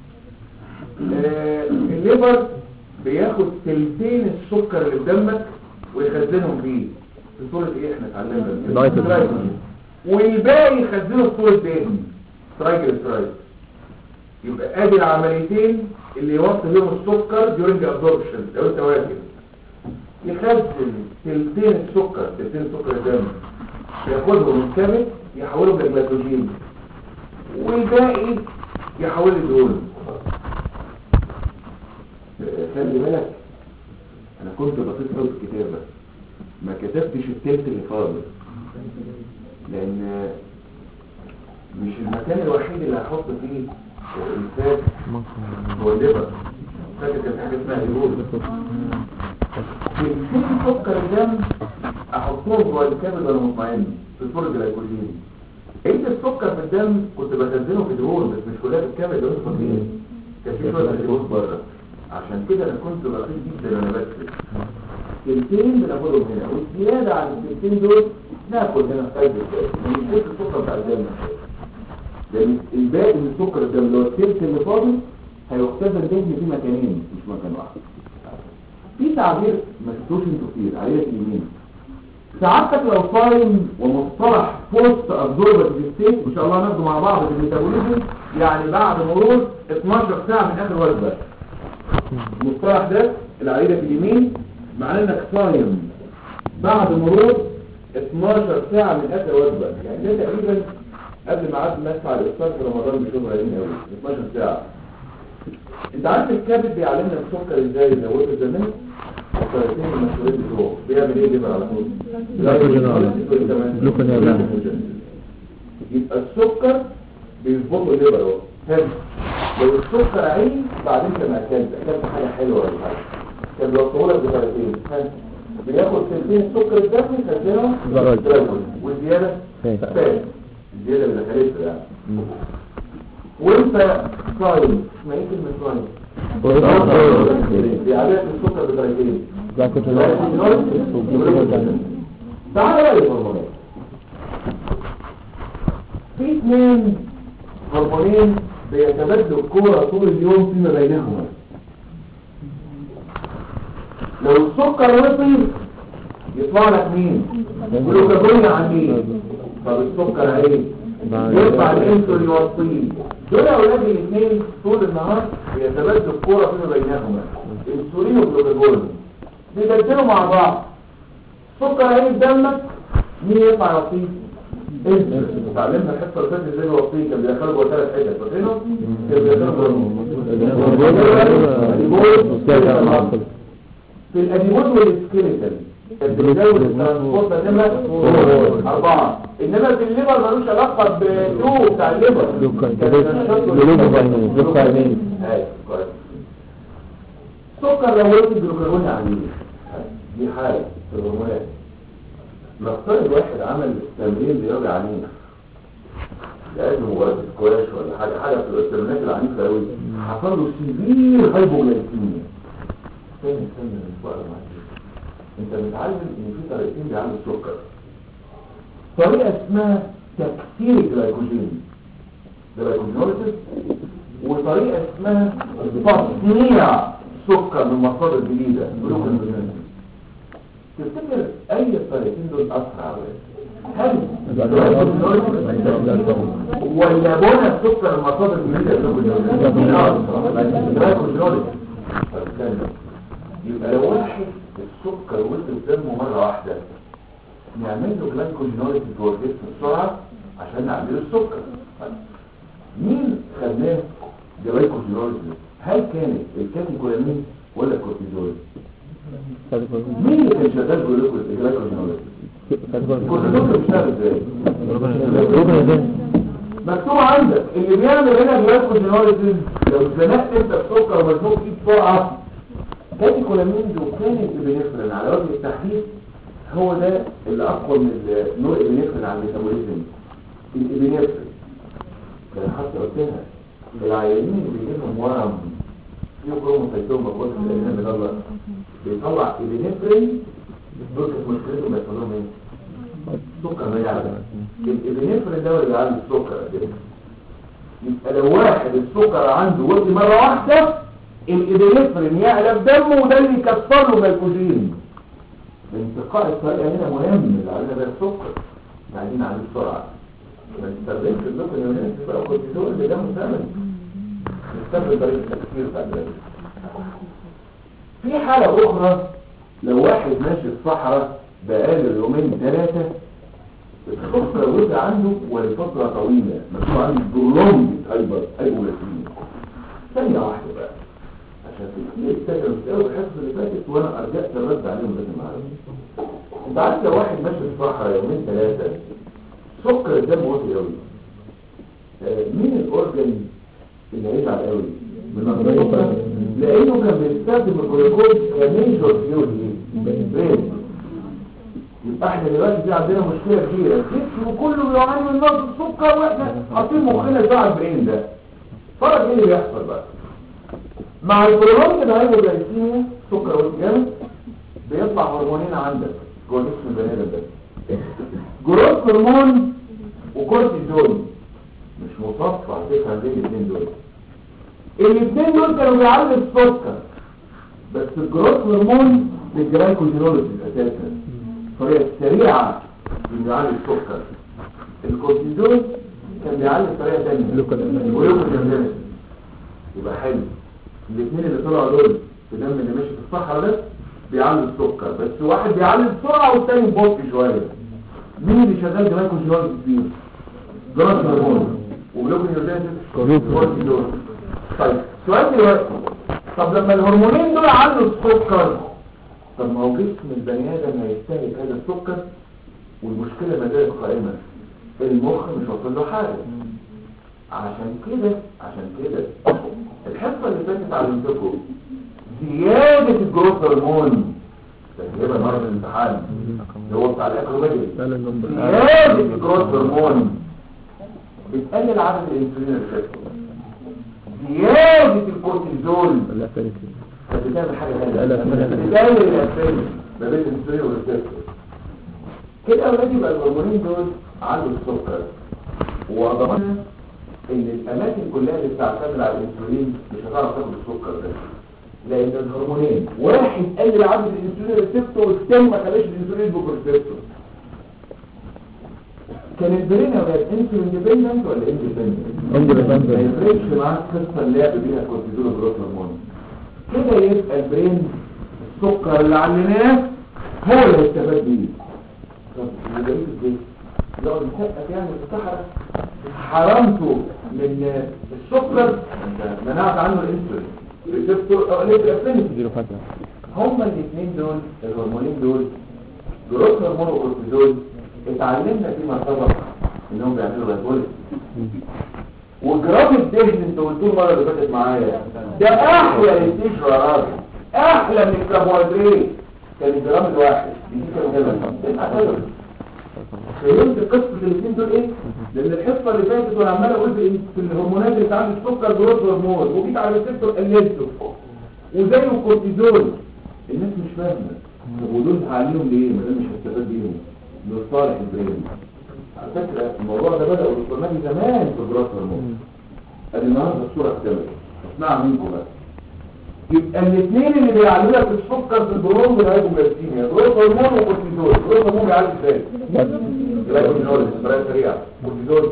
Speaker 1: آه الليبر بياخد تلتين السكر اللي في دمك ويخزنهم فيه في صورة ايه احنا اتعلمنا والباقي يخزنه في صورة ايه ترايجلسرايد يبقى ادي العمليتين اللي يوصل لهم السكر ديورنج ابزوربشن لو انت واكل يخزن تلتين السكر تلتين سكر الدم ياخدهم من الكبد يحولهم لجلايكوجين والباقي يحوله لدهون خلي بالك انا كنت بسيط قوي في الكتابه ما كتبتش التلت اللي فاضل لان مش المكان الوحيد اللي هحط فيه الفات هو الليبر فاكر كان حاجه اسمها الهول تلتين سكر الدم احطهم جوه الكبد وانا مطمئن في صوره الجلايكوجين انت السكر في الدم كنت بخزنه في دهون بس مش كلها في الكبد لو انت فاكرين كان في شويه الجلوكوز بره عشان كده انا كنت بسيط جدا وانا بكتب تلتين بناخدهم هنا والزياده عن التلتين دول ناخد هنا في قلب الكبد من كل السكر بتاع الدم لان الباقي من سكر الدم اللي هو التلت اللي فاضل هيختزن دهن في مكانين مش مكان واحد في تعبير ما شفتوش انتوا كتير عليه اليمين سعادتك لو صايم ومصطلح بوست ابزوربتيف ستيت ان شاء الله ناخده مع بعض في الميتابوليزم يعني بعد مرور 12 ساعه من اخر وجبه المصطلح ده العريضه في اليمين معناه انك صايم بعد مرور 12 ساعه من اخر وجبه يعني ده تقريبا قبل ما عاد الناس على الافطار في رمضان بشهر قليلين قوي 12 ساعه انت عارف الكبد بيعلمنا السكر ازاي يزوده زمان الطريقتين المشهورين بتوعه بيعمل ايه الليبر على طول يبقى السكر بيظبطه الليبر اهو حلو لو السكر عالي بعدين انت ما اكلت اكلت حاجه حلوه ولا حاجه كان بيوصلوا لك بطريقتين بياخد تلتين سكر الدم يخزنه
Speaker 2: جلوكوز.
Speaker 1: جلوكوز والزياده
Speaker 2: فات.
Speaker 1: فات الزياده اللي دخلتها يعني وانت صايم ما ايه كلمه صايم في عادات السكر بدرجتين تعالى بقى للهرمونات في اثنين هرمونين بيتبادلوا الكورة طول اليوم فيما بينهما لو السكر وطي يطلع لك مين؟ جلوكاجون عن مين؟ طب السكر ايه؟ يرفع الانسولين يوطيه دول اولاد الاثنين طول النهار بيتبادلوا الكورة فيما بينهما الانسولين وجلوكاجون بيبدلوا مع بعض سكر عين دمك مين يطلع يوطيه؟ انت اتعلمنا الحصه اللي فاتت ازاي يوطيه كان بيدخله جوه ثلاث حتت فاكرينه؟ كان بيدخله جوه في الأديمود والسكيلتال البريزاوي والترانسبورت نمرة أربعة إنما في الليبر ملوش علاقة بلو بتاع الليبر أيوة، كويس. سكر لو قلت الجلوكاجون عليه دي حالة في الهرمونات نفترض واحد عمل تمرين رياضي عنيف لقيت مباراة سكواش ولا حاجة حاجة في التمرينات العنيفة قوي حصل له سيفير هايبوجلايكيميا استنى استنى الفقرة معاك انت متعلم ان في طريقتين بيعملوا السكر طريقة اسمها تكسير الجلايكوجين جلايكوجينوليسيس وطريقة اسمها تصنيع سكر من مصادر جديدة جلوكوجينوليسيس تفتكر اي الطريقتين دول اسرع ولا هل الجلايكوجينوليسيس ولا بنى السكر من مصادر جديدة جلوكوجينوليسيس مين اسرع الجلايكوجينوليسيس طب استنى يبقى لو واحد السكر وصل دمه مرة واحدة نعمل له جلايكوجينوليسيس جوه الجسم بسرعة عشان نعمل السكر مين خدناه جلايكوجينوليسيس هل كانت الكاتيكولامين ولا الكورتيزول مين اللي كان شغال جلايكوجينوليسيس الكورتيزول بيشتغل ازاي مكتوب عندك اللي بيعمل هنا جلايكوجينوليسيس لو زنقت انت السكر ومزنوق فيه بسرعه كاتيكولامين وكان الابنفرين على وجه التحديد هو ده اللي اقوى من النور الابنفرين على الميتابوليزم الابنفرين كان حتى قلتها العيانين اللي بيجيلهم ورم فيه كروموسايتوم مقبوض في الأجنان من الله بيطلع ابنفرين دول كانت مشكلتهم بيحصل لهم ايه؟ سكر ما يعلم الابنفرين ده هو اللي بيعلي السكر كده يبقى لو واحد السكر عنده وطي مرة واحدة الابنفرين يعلى في دمه وده اللي يكسر له جلوكوجين انتقاء الطريقة هنا مهم اللي علينا ده السكر بعدين عليه بسرعة ما نستخدمش اللوكو اليوناني بقى كورتيزول اللي ده مثمن نستخدم طريقة التفكير بعد ذلك في حالة أخرى لو واحد ماشي في الصحراء بقاله يومين ثلاثة السكر وقع عنده ولفترة طويلة مكتوب عنده برولونج هايبر هايبوغليسيميا ثانية واحدة بقى عشان كتير استجروا في اول الحصه اللي فاتت وانا ارجعت الرد عليهم لازم اعرف انت عارف لو واحد ماشي في الصحراء يومين ثلاثه سكر الدم واطي قوي آه مين الاورجن اللي هيزعل قوي من السكر لانه كان بيستخدم الجلوكوز كميجور فيول برين يبقى احنا دلوقتي في عندنا مشكله كبيره الجسم كله بيعاني من نقص السكر واحنا حاطين مخنا بتاع البرين ده فرق ايه اللي بيحصل بقى مع البرولونج الهايبوجلايسيميا سكر والجامد بيطلع هرمونين عندك جوه جسم البني ادم ده جروث هرمون وكورتيزول مش مصفى تفهم بين الاثنين دول الاثنين دول كانوا بيعلوا السكر بس الجروث هرمون للجلايكوجينوليسيس اساسا طريقه سريعه في بيعلي السكر الكورتيزول كان بيعلي بطريقه ثانيه ولوكوجينوليسيس يبقى حلو الاثنين اللي طلعوا دول في دم اللي ماشي في الصحراء ده بيعلي السكر بس واحد بيعلي بسرعه والتاني ببطء شويه مين اللي شغال جلايكوجينوليسيس فيه جلاس هرمون وجلوكوجينوليسيس كورتيزول طيب سؤال دلوقتي طب لما الهرمونين دول علوا السكر طب ما هو جسم البني ادم هيستهلك هذا السكر والمشكله ما زالت قائمه المخ مش واصل له حاجه عشان كده عشان كده الحصه اللي فاتت علمتكم زياده الجروث هرمون بس يبقى مرة من الامتحان اللي هو بتاع الاكروباجي
Speaker 2: ده النمبر
Speaker 1: زيادة الجروث هرمون بتقلل عدد الانسولين ريسبتور زيادة الكورتيزول
Speaker 2: لا فارق
Speaker 1: كانت بتعمل حاجة
Speaker 2: لا، لا،
Speaker 1: ثانية
Speaker 2: لا، لا.
Speaker 1: بتقلل الاسفل ما بين الانسولين والريسبتور كده اولاد يبقى الهرمونين دول عنده السكر وضمننا ان الاماكن كلها اللي بتعتمد على الانسولين مش هتعرف تاخد السكر ده لان الهرمونين واحد قلل عدد الانسولين ريسبتور والثاني ما خلاش الانسولين ريسبتور كان البرين يا ولاد انسولين ديبندنت ولا اندبندنت
Speaker 2: Independent.
Speaker 1: ما يفرقش معاك قصه اللعب بيها كورتيزول وجروث هرمون كده يبقى البرين السكر اللي علمناه هو اللي هيستفاد بيه طب الجميل ازاي لو مسقط يعني في الصحراء حرمته من السكر انت منعت عنه الانسولين ريسبتور او الافينيتي
Speaker 2: زيرو فترة
Speaker 1: هما الاثنين دول الهرمونين دول جروث هرمون وكورتيزول اتعلمنا فيما سبق انهم بيعملوا لايبوليس وجرام الدهن انت قلتوه المره اللي فاتت معايا ده احلى للتيشو يا راجل احلى من الكربوهيدرات كان الجرام الواحد بيجي كام جرام تسعة كالوري فهمت قصه الاثنين دول ايه لان الحصه اللي فاتت وانا عمال اقول في في الهرمونات اللي بتعمل السكر جروث هرمون وجيت على الريسبتور قللته وزي الكورتيزول الناس مش فاهمه طب ودول هعليهم ليه ما دام مش هستفاد بيهم لصالح البرين على فكره الموضوع ده بدا والدكتور زمان في جروث هرمون ادي النهارده الصوره اكتملت اسمعوا منكم بقى يبقى الاثنين اللي بيعلوا لك السكر في البرون بيعالجوا جلايسيميا جروث هرمون وكورتيزول جروث هرمون بيعالج ازاي؟ جلايكوجينول بطريقه سريعه كورتيزول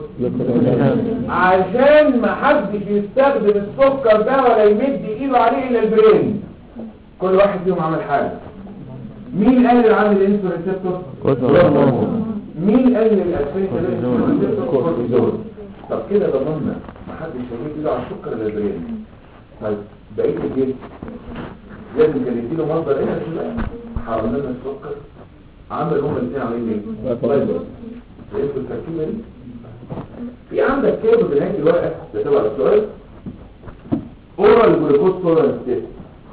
Speaker 1: عشان ما حدش يستخدم السكر ده ولا يمد ايده عليه الا البرين كل واحد فيهم عمل حاجه مين قال عامل الانسولين ريسبتور
Speaker 2: كورتيزول.
Speaker 1: مين قال الاسفين
Speaker 2: كورتيزول.
Speaker 1: كورتيزول طب كده ضمننا ما حدش هيمد ايده على السكر الا البرين طيب بقيه الجسم لازم كان يديله مصدر هنا شويه حرمنا لنا السكر عمل هما الاثنين عاملين ايه؟ فايبر فهمتوا التركيبه دي؟ في عندك كده بنهاية الورقة ده تبع السؤال اورال جلوكوز تولرنس تيست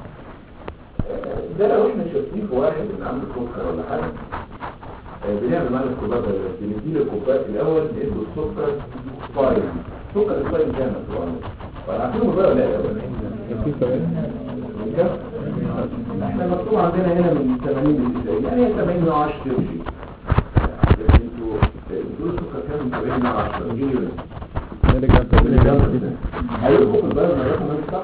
Speaker 1: ده لو احنا شايفين في واحد من عامل سكر ولا حاجة آه، بنعمل معاه الكوبايه بنديله الكوبايه الاول نديله السكر فايل سكر الفايل كام طبعا فعارفين بقى لا يا
Speaker 2: في سؤال
Speaker 1: كام؟ احنا مكتوب عندنا هنا من 80 ل 90 يعني هي 80 و 10 تمشي انتوا بتقولوا السكر كام من 70 ل 10 جيني بس
Speaker 2: نرجع
Speaker 1: ايوه ممكن بقى الرقم ده مش صح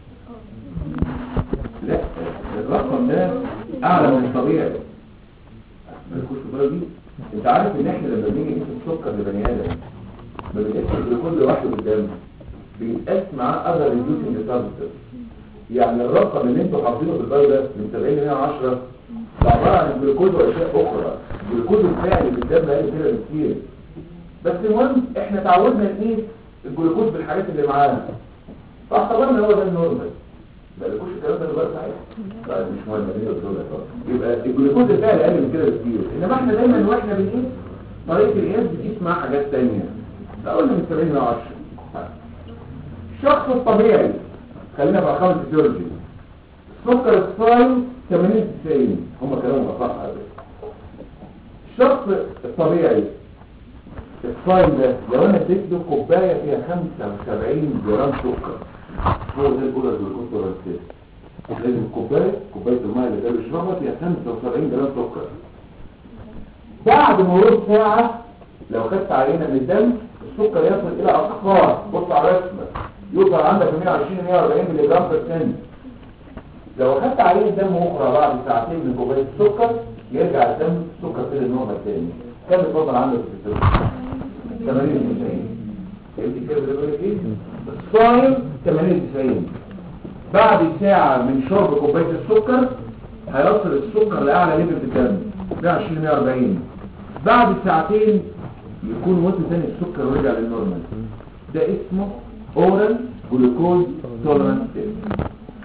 Speaker 1: لا الرقم ده اعلى من الطبيعي ما تكونش في بالك دي انت عارف ان احنا لما بنيجي نقيس السكر لبني ادم ما بنقيسش الجلوكوز لوحده قدام بيتقاس معاه اذر ريديوسنج سبستنس يعني الرقم اللي انتوا حاطينه في البال ده من 70 ل 110 ده عباره عن الجلوكوز واشياء اخرى الجلوكوز الفعلي في الدم اقل كده بكتير بس المهم احنا تعودنا نقيس الجلوكوز بالحاجات اللي معانا فاعتبرنا هو ده النورمال ما لكوش الكلام ده دلوقتي صحيح طيب مش مهم دي الدكتور يبقى الجلوكوز الفعلي اقل من كده بكتير انما احنا دايما واحنا بنقيس طريقه القياس بتقيس معاه حاجات ثانيه فقلنا من 70 ل 10 الشخص الطبيعي خلينا في ارقام الفيزيولوجي السكر الصايم 80 90 هم كلامهم صح على فكره الشخص الطبيعي الصايم ده لو انا اديت له كوبايه فيها 75 جرام سكر هو ده الاولى بالجلوكوز تولرنس لازم الكوبايه كوبايه الميه اللي ده بيشربها فيها 75 جرام سكر بعد مرور ساعه لو خدت عينه من الدم السكر يصل الى اقصاه بص على الرسمه يوصل عندك 120 140 ملي جرام في السن لو اخدت عينه دم اخرى بعد ساعتين من كوبايه السكر يرجع الدم السكر كده النورمال تاني كم اتفضل عندك في السكر 80 90 فهمت كده بيقول لك ايه الصايم 80 90 بعد ساعة من شرب كوباية السكر هيصل السكر لأعلى ليفل في الدم 120 140 بعد ساعتين يكون وزن ثاني السكر ورجع للنورمال ده اسمه اورال جلوكوز تولرانس تيست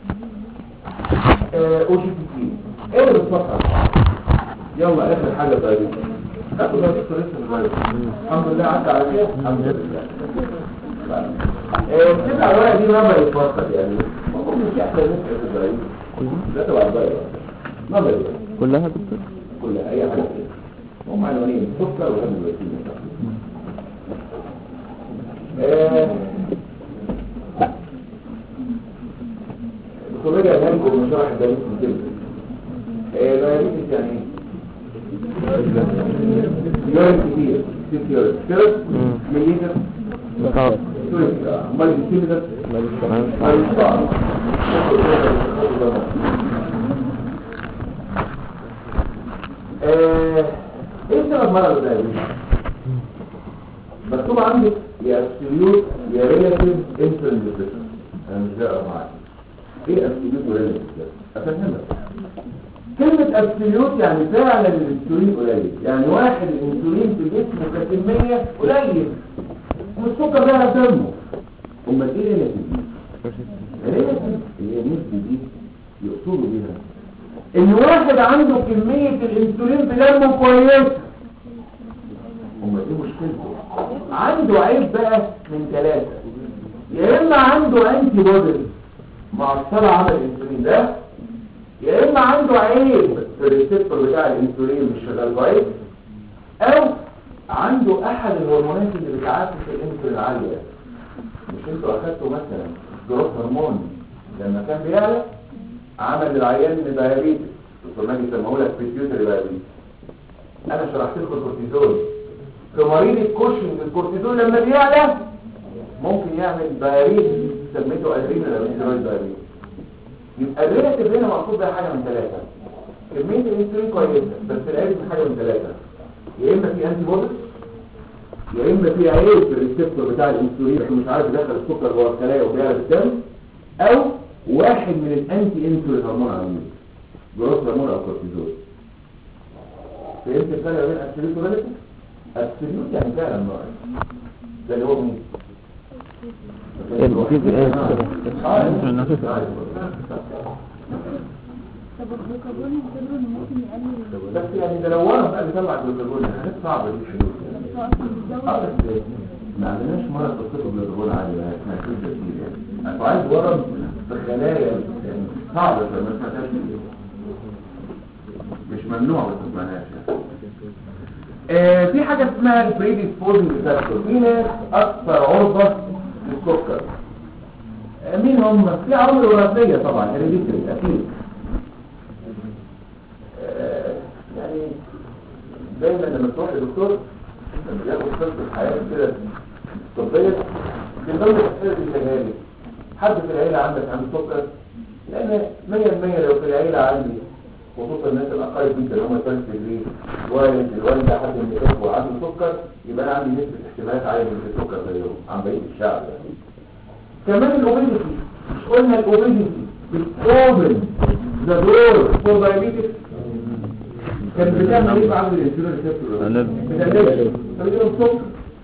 Speaker 1: او جي بي تي ايه اللي بتصحى يلا اخر حاجه طيب تاخد بقى دكتور لسه صغير الحمد لله عدى على خير الحمد لله ايه بتبقى الورقه دي ما يتوصل يعني المفروض مش احسن ناس في الزراير لا تبقى صغيره ما بقى
Speaker 2: كلها يا دكتور
Speaker 1: كلها اي حاجه كده هم عنوانين سكر وهم الوسيله آه، دكتور رجع لكم من شرح الدليل في كده ايه دايابيتس يعني ايه؟ يورين كتير كتير يورين كده
Speaker 2: مم.
Speaker 1: مليتر
Speaker 2: خلاص
Speaker 1: امال الكتير ده ايه سبب مرض الدايابيتس مكتوب عندك يا ابسوليوت يا ريلاتيف انسولين ديفيشن انا مش هقرا معاك ايه ابسوليوت وريلاتيف ده افهمك كلمة ابسوليوت يعني فعلا الانسولين قليل يعني واحد الانسولين في جسمه ككمية قليل والسكر ده في دمه امال ايه ريلاتيف ريلاتيف اللي هي النسبة دي يقصدوا بيها ان واحد عنده كمية الانسولين في دمه كويسة امال دي مشكلته عنده عيب بقى من ثلاثة يا اما عنده انتي بودي معصرة عمل الانسولين ده يا اما عنده عيب في الريسبتور بتاع الانسولين مش شغال كويس او عنده احد الهرمونات اللي بتعافي الانسولين العالية مش انتوا اخدتوا مثلا جروث هرمون لما كان بيعلى عمل العيان دايابيتس دكتور ماجد سماه لك بيتيوتري دايابيتس انا شرحت لكم الكورتيزول في مريض الكوشنج الكورتيزول لما بيعلى ممكن يعمل دايابيتس سميته ادرينال ادرينال دايابيتس يبقى الريلاتيف هنا مقصود بها حاجه من ثلاثه كميه الانسولين كويسه بس العيب في حاجه من ثلاثه يا اما في انتي بوديز يا اما في عيب في الريسبتور بتاع الانسولين عشان مش عارف يدخل السكر جوه الخلايا وبيعمل الدم او واحد من الانتي انسولين هرمون عامل جروث هرمون او كورتيزول فهمت الفرق بين ابسوليوت وريلاتيف ابسوليوت يعني فعلا ناقص ده اللي هو مين
Speaker 2: الفيز ايه
Speaker 3: طب الجلوكاجون يعتبروا انه ممكن يقلل
Speaker 1: بس يعني ده لو ورم بقى بيطلع جلوكاجون حاجات صعبه دي الحلول يعني
Speaker 3: بس هو اصلا بيزود
Speaker 1: اه بس ما عندناش مرض تصير جلوكاجون عالي بقى اسمها كده كتير يعني انت عايز ورم في خلايا يعني صعبه شويه ما سمعتهاش كتير. مش ممنوع بس ما سمعناش يعني آه في حاجه اسمها البريديسبوزنج فاكتور في ناس اكثر عرضه للسكر آه مين هم في عوامل وراثيه طبعا هيريديتري اكيد آه، يعني دايما لما تروح لدكتور لما ياخد قصه الحياه كده الطبيه بيضل الاسئله دي تجارب حد في العيله عندك عنده سكر لان 100% لو في العيله عندي خصوصا الناس الاقارب جدا اللي هم ثالث ديجري والد الوالده حد من الاخوه عنده سكر يبقى انا عندي نسبه احتمالات عاليه من السكر زيهم عن بقيه الشعب يعني. كمان الاوبيديتي مش قلنا الاوبيديتي بتقابل ذا دور فور دايابيتس كانت بتعمل ايه بعد الانسولين ريسبتور
Speaker 2: أنا-
Speaker 1: بتقلل فبيجيلهم سكر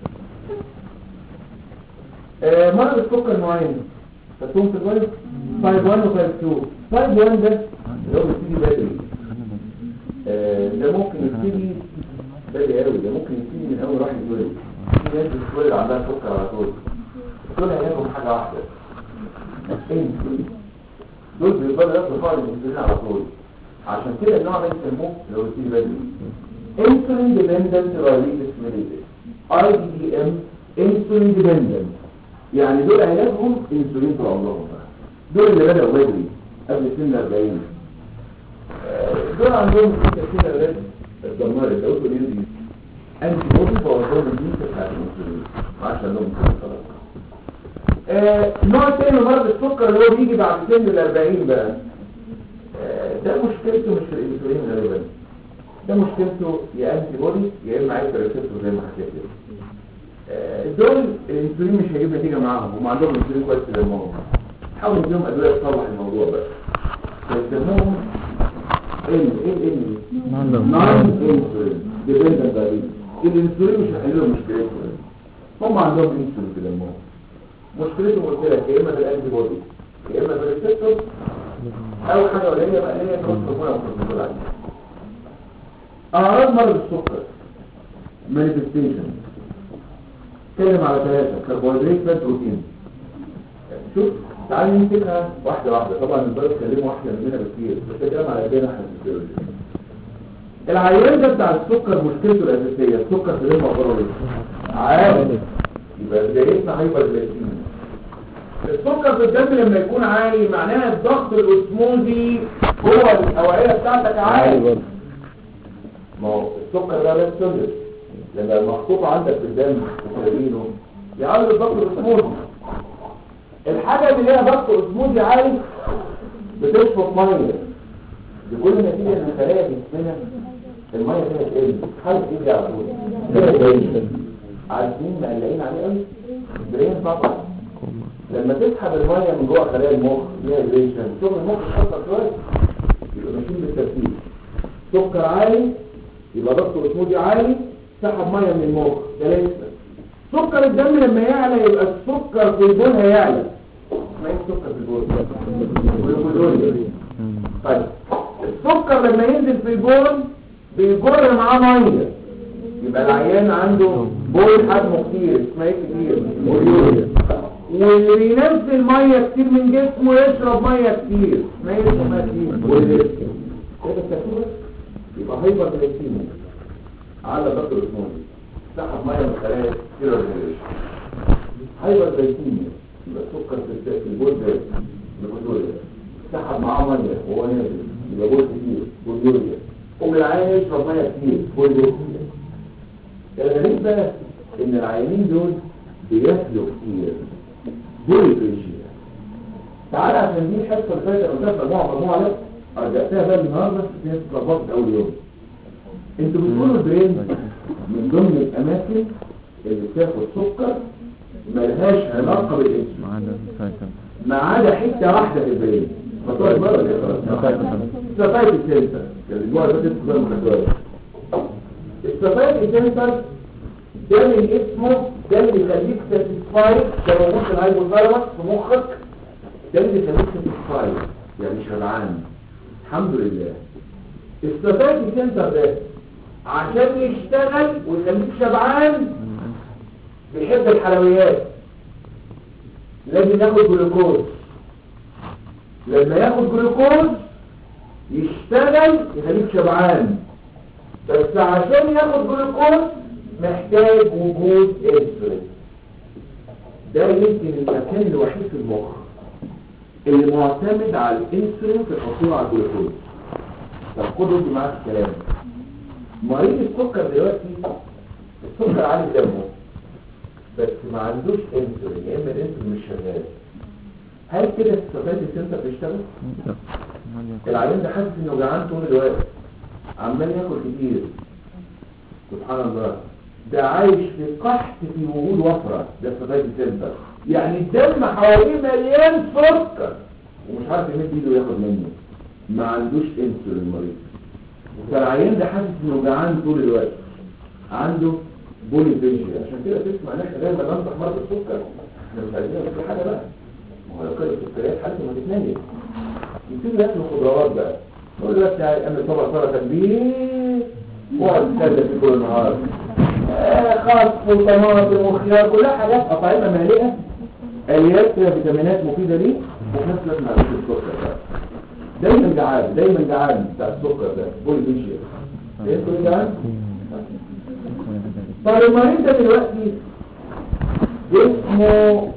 Speaker 1: آه، مرض السكر نوعين فاتهم في الوالد تايب 1 وتايب 2 تايب 1 ده اللي هو بيبتدي بدري آه، ده ممكن يبتدي بدري قوي ده ممكن يبتدي من اول واحد يتولد في ناس بتتولد عندها سكر على طول دول هياخدوا حاجه واحده انسولين دول بيفضلوا ياخدوا فعل الانسولين على طول عشان كده النوع ده يسموه لو بيبتدي بدري insulin dependent diabetes mellitus IDM insulin dependent يعني دول علاجهم انسولين طول عمرهم بقى. دول اللي بدأوا بدري قبل سن 40 آه، دول عندهم سن اولاد الدمار اللي قلت لي انتي بودي فوضهم الجنس بتاعت الانسولين ما عادش عندهم انسولين خلاص آه، نوع تاني من مرض السكر اللي هو بيجي بعد سن ال 40 بقى آه، ده مشكلته مش في الانسولين غالبا ده مشكلته يا انتي بودي يا اما عايز ريسبتور زي ما حكيت لك آه، دول الانسولين مش هيجيب نتيجه معاهم هم عندهم انسولين كويس في دمهم حاول تديهم ادويه تصلح الموضوع بس فيسموهم ال ال ال نون انسولين ديبندنت دايبيتس الانسولين مش هيحل لهم مشكلتهم هم عندهم انسولين في دمهم مشكلتهم قلت لك يا اما في الانتي بودي يا اما في الريسبتور او حاجه قليله بقى اللي هي كورتيزول او كورتيزول عالي اعراض مرض السكر مانيفستيشن اتكلم على ثلاثه كربوهيدرات فات بروتين شوف تعالى نمسكها واحده واحده طبعا البلد اتكلموا واحده مننا بكتير بس الكلام على ايدينا احنا في الفيزيولوجي العيان ده بتاع السكر مشكلته الاساسيه السكر في دمه قراري عالي يبقى جايتنا هايبر جلايسيميا السكر في الدم لما يكون عالي معناها الضغط الاسموزي جوه الاوعيه بتاعتك عالي
Speaker 2: برضه
Speaker 1: ما هو السكر ده لا سوليد لما محطوط عندك في الدم وتابينه يعلي الضغط الاسموزي الحاجه اللي ليها ضغط اسموزي عالي بتشفط ميه بكل نتيجه ان خلايا جسمنا الميه فيها تقل حاجه تيجي على طول فيها تقل عارفين مقلقين عليه قوي البرين طبعا لما تسحب الميه من جوه خلايا المخ فيها ريليشن شغل المخ اتاثر شويه يبقى ماشيين بالترتيب سكر عالي يبقى ضغط اسموزي عالي سحب ميه من المخ ثلاثه سكر الدم لما يعلى يبقى السكر في البول هيعلى ما ايه السكر في البول الجلوكوز طيب السكر لما ينزل في البول بيجر معاه ميه يبقى العيان عنده بول حجمه كتير اسمها ايه كتير بوليوريا واللي بينزل ميه كتير من جسمه يشرب ميه كتير اسمها ايه اسمها كتير بوليوريا كده التركيبه يبقى هايبر جلايسيميا على ضغط الاسموني سحب ميه من خلايا كتير هايبر جلايسيميا يبقى السكر في الد- في البول ده الجلوكوز سحب معاه ميه وهو نازل يبقى بول كتير بوليوريا قوم العيان يشرب ميه كتير بوليوريا الغريب بقى ان العيانين دول بياكلوا كتير بوليوريا تعالى عشان دي الحصه اللي فاتت انا قلت مجموعه مجموعه لا رجعتها بقى النهارده هي اتلخبطت اول يوم انتوا بتقولوا البرين من ضمن الاماكن اللي بتاخد سكر ملهاش علاقه بالانسولين
Speaker 2: ما عدا السايكل
Speaker 1: ما عدا حته واحده في البرين فطور بره ولا ايه ستاتايت سنتر كان الجوع ده اسمه المحدود الستاتايت سنتر ده من اسمه ده اللي يخليك ساتيسفايد ده موجود في الهايبوثالاموس في مخك ده اللي يخليك ساتيسفايد يعني شبعان الحمد لله الستاتايت سنتر ده عشان يشتغل ويخليك شبعان بيحب الحلويات لازم ياخد جلوكوز لما ياخد جلوكوز يشتغل يخليك شبعان بس عشان ياخد جلوكوز محتاج وجود انسولين ده يمكن المكان الوحيد في المخ اللي معتمد على الانسولين في الحصول على الجلوكوز طب خدوا انتوا معاك الكلام مريض السكر دلوقتي السكر عالي في دمه بس ما عندوش انسولين يا اما الانسولين مش شغال هل كده السكرات السنتر بيشتغل؟ العيان ده حاسس انه جعان طول الوقت عمال ياكل كتير سبحان الله ده عايش في قحط في وجود وفرة ده السكرات السنتر يعني الدم حواليه مليان سكر ومش عارف يمد ايده ياخد منه ما عندوش انسولين مريض فالعيان ده حاسس انه جعان طول الوقت عنده بولي فيجيا عشان كده تسمع ان احنا دايما ننصح مرضى السكر احنا مش عايزين ناكل حاجه بقى ما هو لو كانت السكريات حالته ما تتنيل يبتدي ياكلوا خضروات بقى يقول لك تعالى اعمل طبق سلطه كبير واقعد تتكلم في كل النهار آه، خس وطماطم وخيار كلها حاجات اطعمه مالئه اليات فيها فيتامينات مفيده ليه وفي نفس الوقت ما عندوش السكر بقى دايما جعان دايما جعان بتاع السكر ده بولي فيجيا ايه كل جعان طب المريض ده دلوقتي جسمه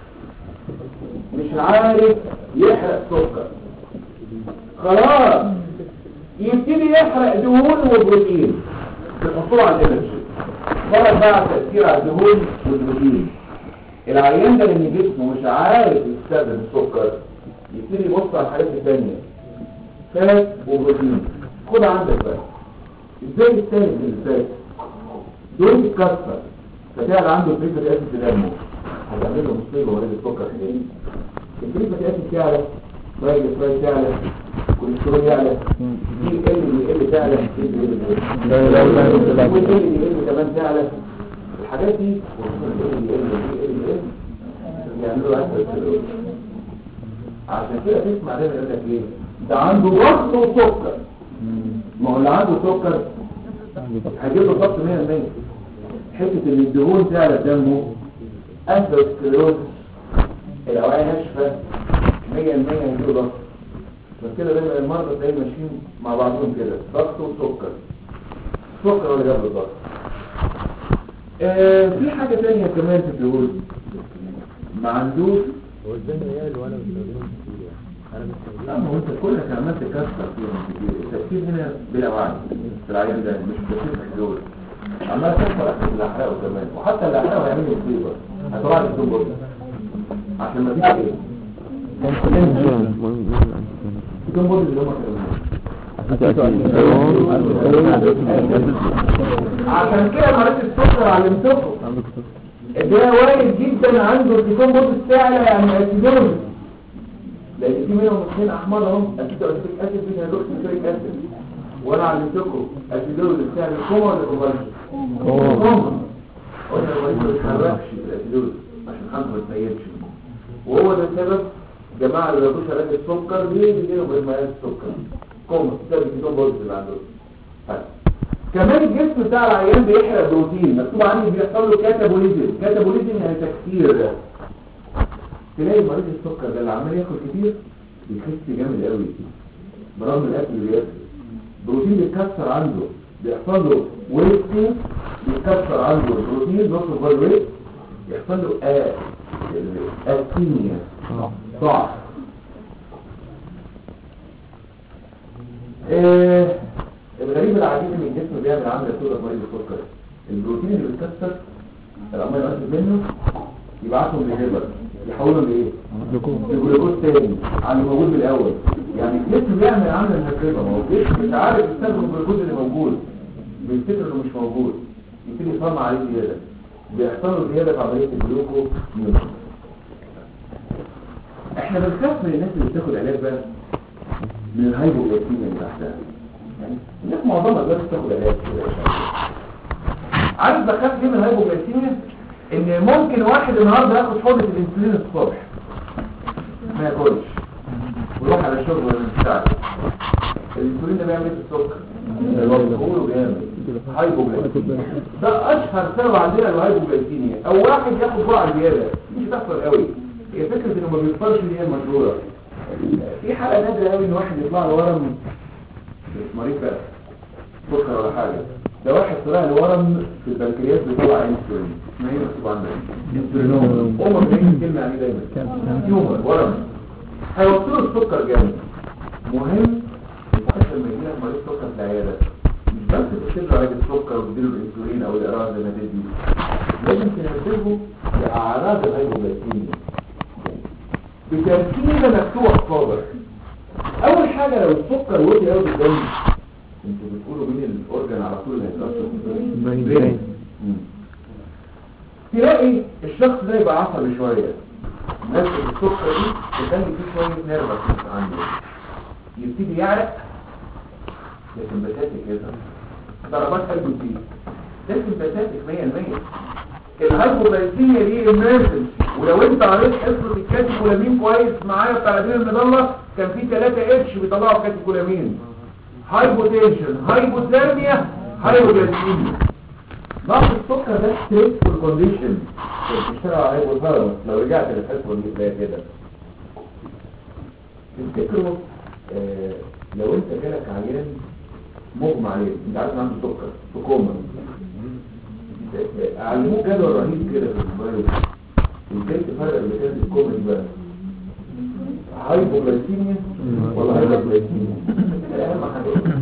Speaker 1: مش عارف يحرق سكر خلاص يبتدي يحرق دهون وبروتين في الحصول على الانرجي فرق بقى على التأثير على الدهون والبروتين العيان ده اللي جسمه مش عارف يستخدم السكر يبتدي يبص على الحاجات التانية فات وبروتين خد عندك بقى ازاي الثاني اللي فات دول تتكسر فتعال عنده الفكرة دي في دمه هتعمل له مصيبة ولاد السكر حقيقي الفكرة دي أسف تعلى رايج رايج تعلى كوليسترول يعلى دي ال دي ال تعلى دي ال دي ال والال دي ال كمان تعلى الحاجات دي وخصوصا ال دي ال دي ال دي ال يعملوا عسل الكلوز عشان كده تسمع دايما يقول لك ايه ده عنده ضغط وسكر ما هو اللي عنده سكر هجيب له ضغط 100% حته ان الدهون تعلى في دمه اثيروسكليروز الاوعيه ناشفه 100% هيجيله ضغط عشان كده دايما المرضى تلاقيهم ماشيين مع بعضهم كده ضغط وسكر سكر ولا جنب الضغط آه في حاجة تانية كمان في الجهود ما عندوش
Speaker 2: هو ازاي عيال وانا بستخدمهم كتير يعني انا بستخدمهم
Speaker 1: لا ما هو انت كلك عمال تكسر فيهم كتير التفكير هنا بلا وعي في العيان ده مش تفكير في الحلول عمال تكسر اكل اللي احرقه كمان وحتى اللي احرقه هيعمل لي مصيبه هتطلع لي الدم برضه عشان ما فيش ايه الدم برضه اللي هم كانوا عشان كده مريض السكر علمتكم ده وارد جدا عنده ارتكاب برضه السعلة يعني اسيدوز لان في منهم اثنين احمر اهم اسيد اسيد اسيد في هيدروكسيك اسيد وانا علمتكم اسيدوز بتعمل كوما ولا كومبالشن كوما قلنا المريض ما بيتحركش في الاسيدوز عشان خمسه ما تميزش وهو ده السبب جماعه اللي بياخدوش علاج السكر ليه بيجيلهم ازمات السكر كوما بسبب الكيتون بودز اللي عندهم طيب. كمان الجسم بتاع العيان بيحرق بروتين مكتوب عندي بيحصل له كاتابوليزم كاتابوليزم يعني تكسير تلاقي مريض السكر ده اللي عمال ياكل كتير بيخس جامد قوي برغم الاكل اللي بياكله بروتين بيتكسر عنده بيحصل له ويستنج بيتكسر عنده البروتين نص الفايبريت يحصل له آه اكيميا ضعف آه الغريب العجيب ان الجسم بيعمل عمليه سوداء في مريض السكر البروتين اللي بيتكسر الامينو اسيد منه يبعتهم للليفر يحولهم لايه؟ لجلوكوز تاني عن اللي موجود من الاول يعني الجسم بيعمل عمل الهكربه ما هو الجسم مش عارف يستخدم الجلوكوز اللي موجود بيفتكر انه مش موجود يبتدي يصنع عليه زياده بيحصل له زياده في عمليه الجلوكو احنا بنخاف من الناس اللي بتاخد علاج بقى من الهايبوغلايكيميا اللي تحتها يعني الناس معظمها دلوقتي بتاخد علاج كده يا شباب. عارف بخاف ليه من الهايبوغلايكيميا ان ممكن واحد النهارده ياخد حقنه الانسولين الصبح ما ياكلش ويروح على الشغل ولا يشتغل الانسولين ده بيعمل ايه في السكر بيقولوا جامد هايبوغلايكيميا ده اشهر سبب عندنا الهايبوغلايكيميا او واحد ياخد جرعه زياده مش بتحصل قوي هي فكره انه ما بيفطرش اللي هي المشهوره في حاله نادره قوي ان واحد يطلع له ورم مريض بقى سكر ولا حاجه ده واحد طلع له ورم في البنكرياس بيطلع انسولين ما هي مكتوب عندنا انسولينوم هم بيجي الكلمه عليه دايما تيومر ورم هيوصلوا السكر جامد مهم الواحد لما يجي لك مريض سكر في العياده مش بس تكتب له علاج السكر وتديله الانسولين او الاراده زي ما تدي لازم تنبهه لاعراض الهايبوغلايكيميا بتركيبه مكتوبه في صابر اول حاجه لو السكر وطي قوي في الدم انتوا بتقولوا مين الاورجن على طول اللي هيتاثر برين. مم. تلاقي الشخص ده يبقى عصبي شويه ماسك السكر دي تخلي فيه شويه نيرفس عنده يبتدي يعرق لكن بساتك كده ضربات قلبه فيه لكن بساتك 100% الهايبوغلايكيميا دي امرجنسي ولو انت قريت حصه الكاتيكولامين كويس معايا بتاع دين المظله كان في 3 اتش بيطلعوا كاتيكولامين هايبوتنشن هايبوثيرميا هايبوغلايكيميا ضغط السكر ده ستريسفول كونديشن بتشتغل على هايبوثيرميا لو رجعت للحصه دي تلاقي كده تفتكروا آه لو انت جالك عيان مغمى عليه انت عارف إن عنده سكر في كوما علموه جدول رهيب كده في الموبايل ازاي تفرق اللي كانت الكوما دي بقى هايبوغلايكيميا ولا هايبوغلايكيميا ده اهم حاجه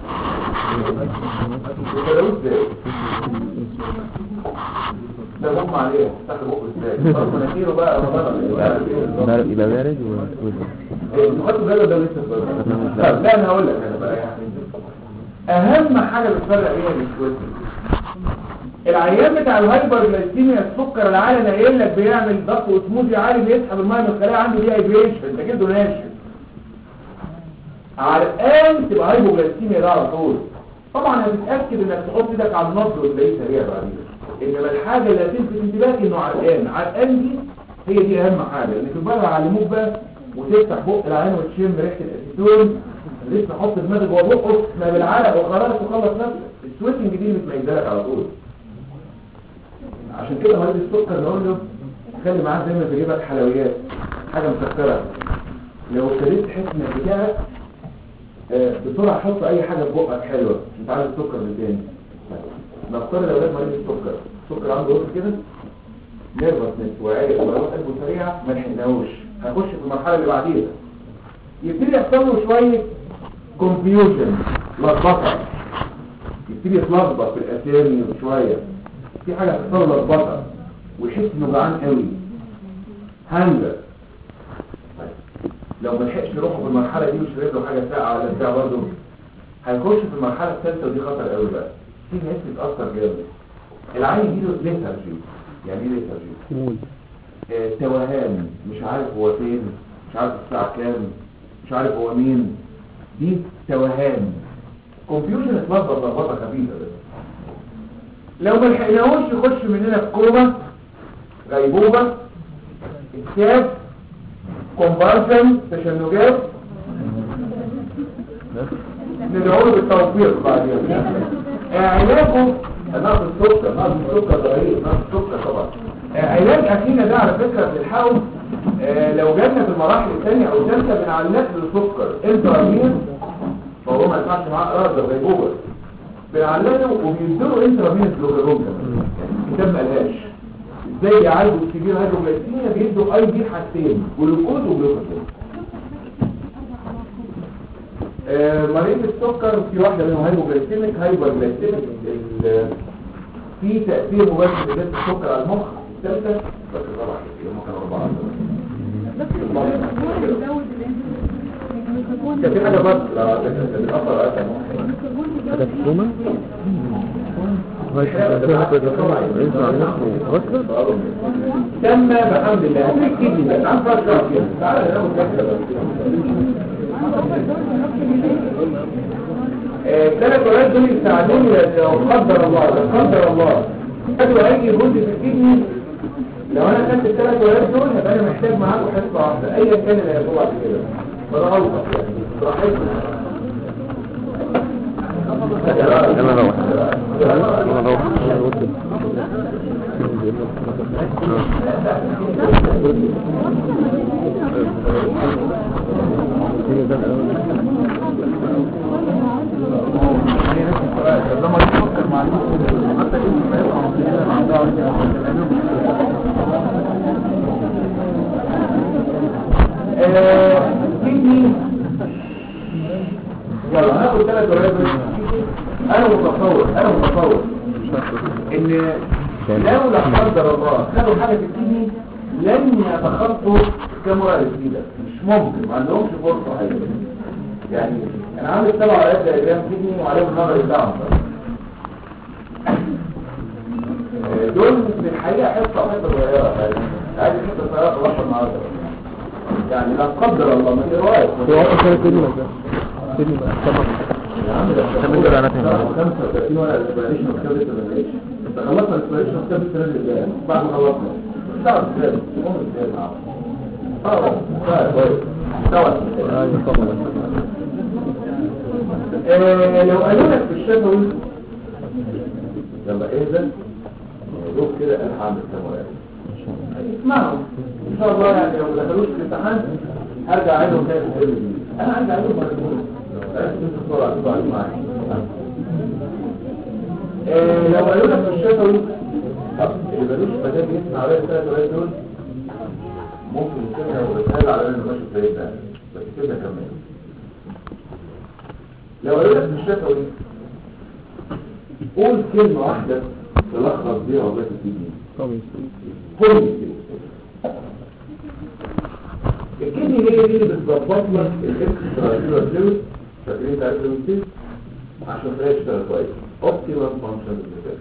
Speaker 1: وكلامه ازاي ده مغمى عليه تحت بقه ازاي طب مناخيره بقى رمضان
Speaker 2: يبقى بارد و
Speaker 1: خدوا بالك ده لسه صغير. طب لا انا هقول لك انا بقى يعني اهم حاجه بتفرق بيها الاسود العيان بتاع الهايبر جلايسيميا السكر العالي انا قايل لك بيعمل ضغط وسموزي عالي بيسحب الميه من الخلايا عنده دي ايبريشن ده جلده ناشف عرقان تبقى هايبوجلايسيميا ده على طول طبعا هتتاكد انك تحط ايدك على النبض وتلاقيه سريع بعدين انما الحاجه اللي هتلفت انتباهك انه عرقان عرقان دي هي دي اهم حاجه لان في البلد علموك بقى وتفتح بق العين وتشم ريحه الاسيتون لسه حط دماغك جوه بقه ما بالعرق وخلاص وخلص نفسك السويتنج دي بتميزها لك على طول عشان كده مريض السكر نقول له خلي معاه دايما في جيبك حلويات حاجه مسكره لو ابتديت تحس انك بتعرق آه، بسرعه حط اي حاجه في بقك حلوه مش انت عايز السكر من تاني نفترض لو اولاد مريض السكر السكر عنده وقت كده نيرفسنس وعرق وضربات قلبه سريعه ما لحقناهوش هنخش في المرحله اللي بعديها يبتدي يحصل له شويه كونفيوجن لخبطه يبتدي يتلخبط في الاسامي شويه في حاجه تحصل له لخبطه ويحس انه جعان قوي هنجر لو ما لحقش يروح في المرحله دي وشرب له حاجه ساقعه ولا بتاع برضه هيخش في المرحله الثالثه ودي خطر قوي بقى في ناس بتتاثر جامد العين يجيله ليثارجي يعني ايه ليثارجي؟ آه، توهان مش عارف هو فين مش عارف الساعه كام مش عارف هو مين دي توهان كونفيوجن اتلخبط لخبطه خفيفه بس لو ما لحقناهوش يخش مننا في كوما غيبوبه اكتئاب كومبارشن تشنجات ندعو له بالتوفيق بعدين آه، علاجه نقص السكر نقص السكر ضرير نقص السكر طبعا آه، علاج اكينا ده على فكره بنحاول آه، لو جالنا في المراحل الثانيه او الثالثه بنعلق له السكر انترامين فهو ما ينفعش معاه ارض زي جوه بنعلقه وبيديله انترامين جلوكاجون كمان يعني الكتاب ما قالهاش ازاي يعالجوا الكبير هيدروجلايسيميا بيدوا اي دي حاجتين جلوكوز وجلوكاجون آه، مريض السكر في واحدة منهم هايبوجلايسيميك هايبوجلايسيميك ال- في تأثير مباشر لزيادة السكر على المخ الثالثة بس طبعا هم كانوا أربعة
Speaker 3: بس الجلوكاجون بيزود الانسولين
Speaker 1: كان في حاجة بس لا كانت بتأثر على المخ
Speaker 3: الجلوكاجون بيزود
Speaker 2: هذا في روما
Speaker 1: تم بحمد الله هتلاقي الكدني ده تعال فرق شرط كده تعال ناخد واحدة بس الثلاث ولاد دول يساعدوني لو قدر الله لو قدر الله خدوا اي جزء في الكدني لو انا خدت الثلاث ولاد دول هبقى انا محتاج معاكم حصه واحده ايا كان اللي هيطلع بعد كده فانا اوقف يعني براحتكم
Speaker 2: انا روح انا روح
Speaker 1: لما تفكر مع حتى اسم ما يبقى كدني يلا هناخد ثلاث ورقات انا متصور انا متصور ان لو لا قدر الله خدوا حاجه في الكدني لن يتخطوا كاميرا جديده مش ممكن ما عندهمش فرصه حقيقيه يعني انا عامل سبع ورقات دايجرام كدني وعليهم النظر بتاعهم آه، دول في الحقيقه حصه حصه صغيره يعني عايز حصه صغيره خلاص النهارده يعني لا قدر الله ما تقراش
Speaker 2: في واحد كده كلمة ده كلمة طبعا
Speaker 1: طب
Speaker 2: انت بقى نتهم.
Speaker 1: 35 ورقه الاكسبيريشن وكتاب الاكسبيريشن انت خلصنا الاكسبيريشن وكتاب السنه اللي جايه بعد ما خلصنا تعرف ازاي تقوم ازاي معاهم اه طيب كويس تعرف
Speaker 2: ايوه طبعا
Speaker 1: آه، لو قالوا لك في الشفوي لما ايه ده روح كده انا هعمل كام ورقه اسمعوا ان شاء الله يعني لو ما دخلوش في الامتحان هرجع اعيدهم تاني في الفيلم الجديد انا عايز اعيدهم مره ثانيه عايز انتوا بسرعه تبقوا قاعدين معايا آه، لو قالوا لك في الشفوي طب اللي ملوش مزاج يسمع على الثلاث ورقات دول ممكن يسمع ويسهل على انه ماشي في الطريق ده بس كده كمل لو قالوا لك في الشفوي قول كلمة واحدة تلخص بيها وظيفة الكدني
Speaker 2: طبعا
Speaker 1: كل الكدني هي دي اللي بتظبط لك الاكسترا فلويد فاكرين انت عارف الفلويد عشان تلاقي تشتغل كويس اوبتيمال فانكشن بالنسبه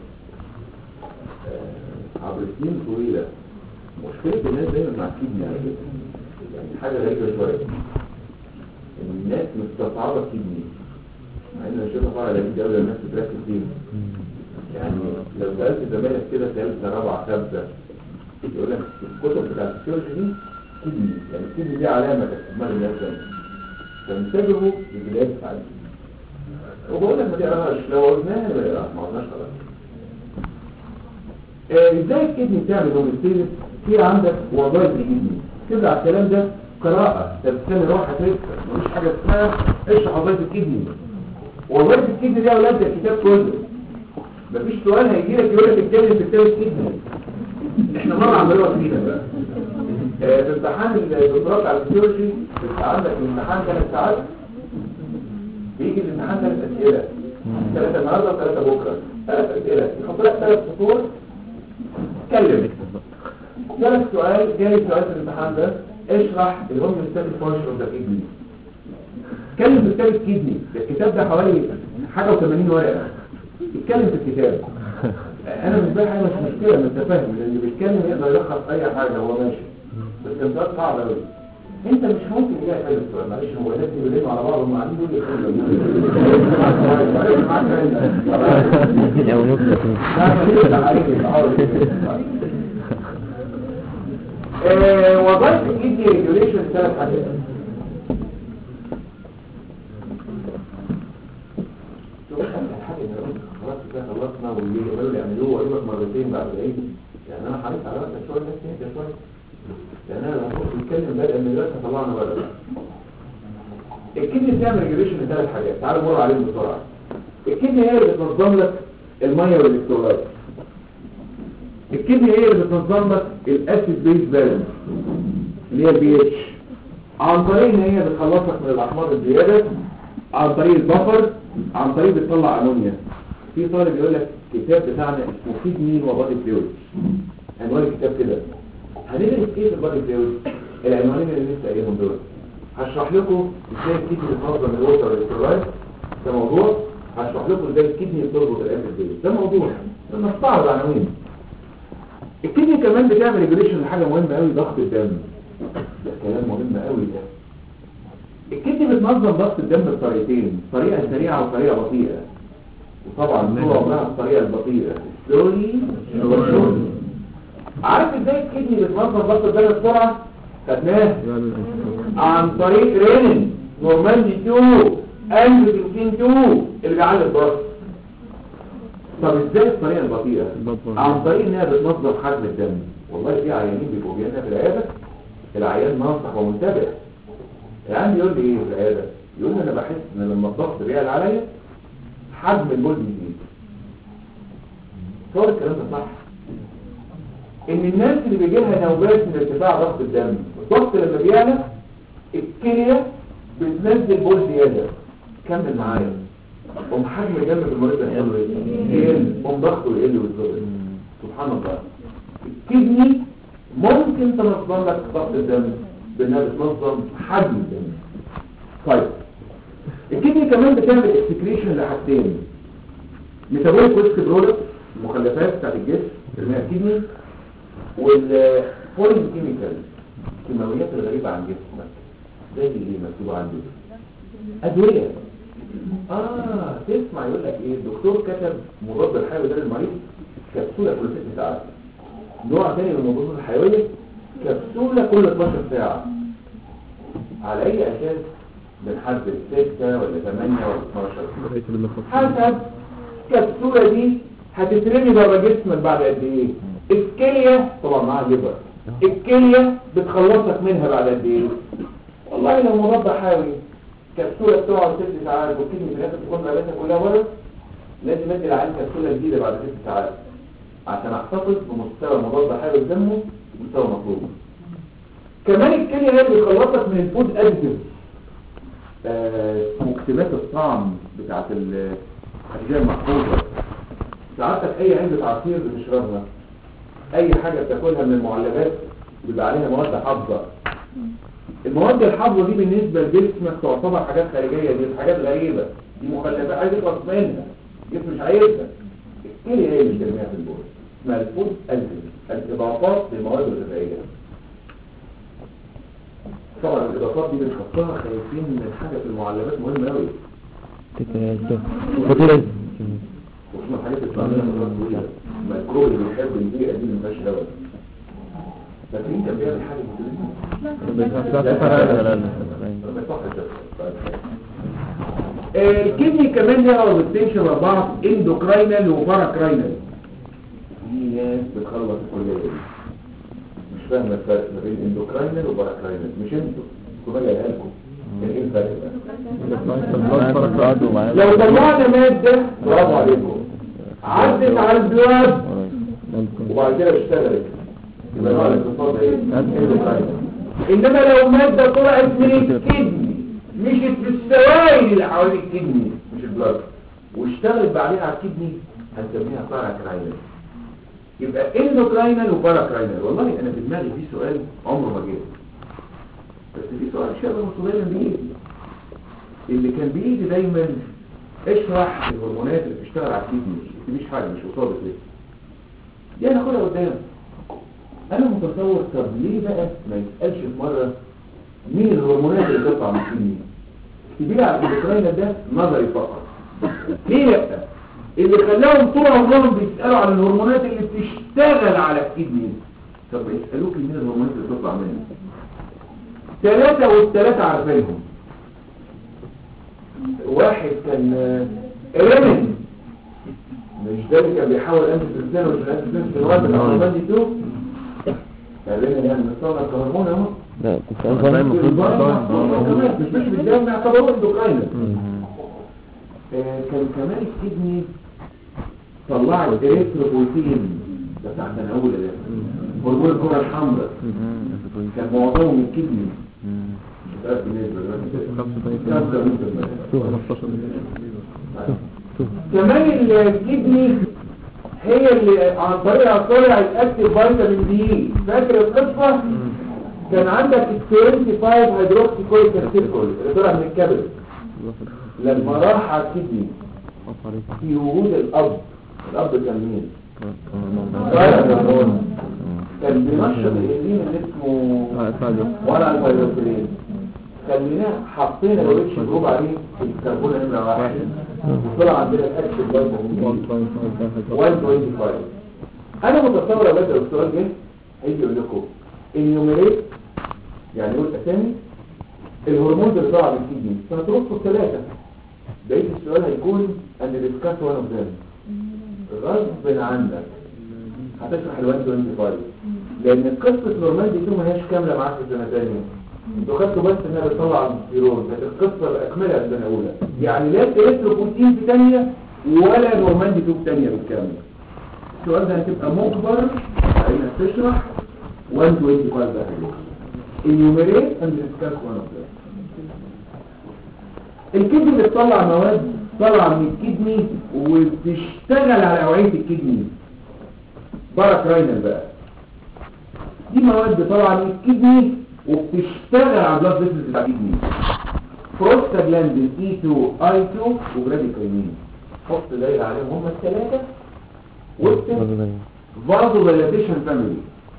Speaker 1: عبر سنين طويلة مشكلة الناس دايما مع الكدني على فكرة يعني حاجة غريبة شوية ان الناس مستصعبة الكدني مع ان انا شايفها فرع لذيذ قوي الناس بتركز فيه يعني لو سألت زمايلك كده ثالثة رابعة خمسة يقول لك الكتب بتاعت السيولوجي دي كدني يعني الكدني دي علامة في دماغ الناس دايما فانتبهوا لبداية التعليم وبقول لك ما تقراهاش لو قلناها ما نقراها ما قلناش خلاص آه، ازاي الكدني بتعمل هوميستيزيس في عندك وظائف الكدني تبدا على الكلام ده قراءة ده بتسمي روحة لسه مفيش حاجة اسمها اشرح وظيفة الكدني وظيفة الكدني دي يا اولاد ده الكتاب كله مفيش سؤال هيجي لك يقول لك اتكلم في كتاب الكدني احنا مرة عملوها فينا بقى آه، في امتحان الدكتوراه بتاع الفسيولوجي بيبقى عندك الامتحان ثلاث ساعات بيجي الامتحان ثلاث اسئله ثلاثه النهارده وثلاثه بكره ثلاث اسئله يحط لك ثلاث سطور اتكلم جالك سؤال جالي سؤال في الامتحان ده اشرح الهوميوستاتيك فانكشن اوف ذا كيدني اتكلم في كتاب الكيدني الكتاب ده حوالي حاجه و80 ورقه اتكلم في الكتاب انا بالنسبه لي حاجه مش مشكله ما انت فاهم لان اللي بيتكلم يقدر يلخص اي حاجه هو ماشي بس الامتحان صعب قوي انت مش ممكن تلاقي حل السؤال معلش هو الناس اللي بيلموا على بعض هم قاعدين دول يحلوا
Speaker 2: أو نكتة
Speaker 1: وظيفة الكيدني ريجوليشن ثلاث حاجات شوف أسهل حاجة إن أقول خلاص كده خلصنا واللي يقبلوا يعملوه وأقول لك مرتين بعد العيد يعني أنا حريص على وقتك شوية الناس تهدى شوية لأن أنا لما كنت بتكلم بدأ من دلوقتي طلعنا بره الكدني بتعمل ريجوليشن لثلاث حاجات تعالوا نمر عليهم بسرعة الكدني هي اللي بتنظم لك المية والإلكترولايت الكدني هي اللي بتنظم لك الاسيد بيز بالانس اللي هي البي اتش عن طريق ان هي بتخلصك من الاحماض الزياده عن طريق البفر عن طريق بتطلع امونيا في طالب يقول لك الكتاب بتاعنا اسمه فيد مين وبادي فلويد عنوان الكتاب كده هندرس ايه في البادي فلويد العنوانين اللي لسه قايلهم دول هشرح لكم ازاي الكدني بتنظم الوتر والالكترولايت ده موضوع هشرح لكم ازاي الكدني بتربط الاسيد بيز ده موضوع لما نستعرض عناوين الكدني كمان بتعمل ريجوليشن لحاجه مهمه قوي ضغط الدم ده كلام مهم قوي ده الكدني بتنظم ضغط الدم بطريقتين طريقه سريعه وطريقه بطيئه وطبعا طول عمرها الطريقه البطيئه سلولي وشورلي عارف ازاي الكدني بتنظم ضغط الدم بسرعه خدناه عن طريق رينين نورماندي 2 انجلوتين 2 اللي بيعلي الضغط طب ازاي الطريقه البطيئه عن طريق انها بتنظم حجم الدم والله في عيانين بيبقوا جايين في العياده العيان ناصح ومنتبه العيان بيقول لي ايه في العياده يقول لي انا بحس ان لما الضغط بيعلى عليا حجم البول بيزيد صور الكلام ده صح ان الناس اللي بيجي لها نوبات من ارتفاع ضغط الدم الضغط لما بيعلى الكليه بتنزل بول زياده كمل معايا قوم حجم الدم في المريض يحصل ايه يقل قوم ضغطه يقل ويتظبط سبحان الله الكدني ممكن تنظم لك ضغط الدم بانها بتنظم حجم الدم طيب الكدني كمان بتعمل اكسكريشن لحاجتين ميتابوليك ويسك برودكت المخلفات بتاعت الجسم اللي هي الكدني والفورين كيميكال الكيماويات الغريبه عن جسمك زي اللي مكتوب عندك ادويه اه تسمع يقول لك ايه الدكتور كتب مضاد الحيوي ده للمريض كبسوله كل ست ساعات نوع تاني من المضادات الحيويه كبسوله كل 12 ساعه على اي اساس بنحدد 6 ولا 8 ولا 12 حسب الكبسوله دي هتترمي بره جسمك بعد قد ايه الكليه طبعا معاها ليفر الكليه بتخلصك منها بعد قد ايه والله لو مضاد حيوي كبسولة بتقعد ست ساعات والكلمة في الآخر تكون مالتها كلها ورد لازم ادي العيان كبسولة جديدة بعد ست ساعات عشان احتفظ بمستوى مضاد حيوي دمه مستوى مطلوب كمان الكلية هي اللي بتخلصك من الفود اديتيف آه مكتبات الطعم بتاعت الأشياء المحفوظة ساعتك أي علبة عصير بتشربها أي حاجة بتاكلها من المعلبات بيبقى عليها مواد حافظة المواد الحافظة دي بالنسبة لجسمك تعتبر حاجات خارجية دي حاجات غريبة دي مخلفات عايز يخلص منها الجسم مش عايزها الكلية هي اللي بترميها في البول اسمها الفود اديتيف الإضافات للمواد الغذائية طبعا الإضافات دي بنحطها خايفين من حاجة في المعلبات مهمة أوي
Speaker 2: خطيرة
Speaker 1: وخصوصا الحاجات اللي بتعملها فترات طويلة الميكروب اللي بيحب البيئة دي ما فيهاش هواء لكن كان بيعمل حاجة الكدني كمان لها روبستيشن أربعة اندوكراينال وباراكراينال في ناس بتخلص الكلية دي مش فاهمه الفرق ما بين اندوكراينال وباراكراينال مش انتوا انتوا باجي اقولها لكم يعني ايه الفرق بقى لو طلعنا ماده برافو عليكم عدت على البلاد وبعد كده اشتغلت يبقى نوع الاتصال ده ايه؟ اندوكراينال انما لو ماده طلعت من الكدني مشت في السوائل اللي حوالين الكدني مش البلاد واشتغلت بعدين على الكدني هنسميها باراكراينال يبقى اندوكراينال وباراكراينال والله انا في دماغي في سؤال عمره ما جه بس في سؤال شبه مصدر بيجي اللي كان بيجي دايما اشرح الهرمونات اللي بتشتغل على الكدني مش حاجه مش قصادك ليه دي هناخدها قدام انا متصور طب ليه بقى ما يسالش في مره مين الهرمونات اللي بتطلع من الكدني كبير على الاندوكراينال ده نظري فقط ليه لا اللي خلاهم طول عمرهم بيسالوا عن الهرمونات اللي بتشتغل على الكدني طب يسالوك مين الهرمونات اللي بتطلع منها ثلاثة والثلاثة عارفينهم واحد كان آه، ريمن مش ده اللي كان بيحاول انت تنسان ومش انت تنسان في الوقت العربان دي تو ريمن يعني مستوى كهرمون اهو
Speaker 2: لا كنت أنا
Speaker 1: مش مش بالجامعة يعتبروا اندوكراينال آه، كان كمان الكدني طلعت اريثروبويتين ده بتاع سنة أولى ده هرمون الكرة الحمراء كان معظمه من الكدني مش عارف بالنسبة كمان الكدني هي اللي عن طريقها طلع الاكتيف فيتامين دي فاكر القصة كان عندك 25 هيدروكسي كويس كورتيكول اللي طلع من الكبد لما راح على الكدني في وجود الاب الاب كان مين كان بينشط الانزيم اللي اسمه ولا الفيروسين خليناه حطينا الويتش جروب عليه في الكربون نمرة واحد وطلع عندنا الاكسد فيتامين 125 انا متصور يا بدر السؤال جه هيجي يقول لكم النيوميريت يعني يقول اسامي الهرمون اللي طلع من الكدني فهترصوا الثلاثه بقيه السؤال هيكون ان ديسكاس وان اوف ذم غصب عنك هتشرح ال 125 لان قصه نورمال دي ما هياش كامله معاك في سنه ثانيه انتوا خدتوا بس انها بتطلع الفيرون لكن القصه الاكملها في سنه اولى يعني لا تريثروبوتين في ثانيه ولا نورمال دي في ثانيه بالكامل السؤال ده هتبقى مجبر انك تشرح 125 ده النيوميريت اند ديسكاس وان اوف ذم الكدني بتطلع مواد طالعه من الكدني وبتشتغل على اوعيه الكدني باراكراينال بقى دي مواد طالعه من الكدني وبتشتغل على البلاد فيسلز بتاع الكدني بروستاجلاندين اي 2 اي 2 وبراديكاينين حط دايره عليهم هم الثلاثه واكتب برضه دايلاتيشن فاميلي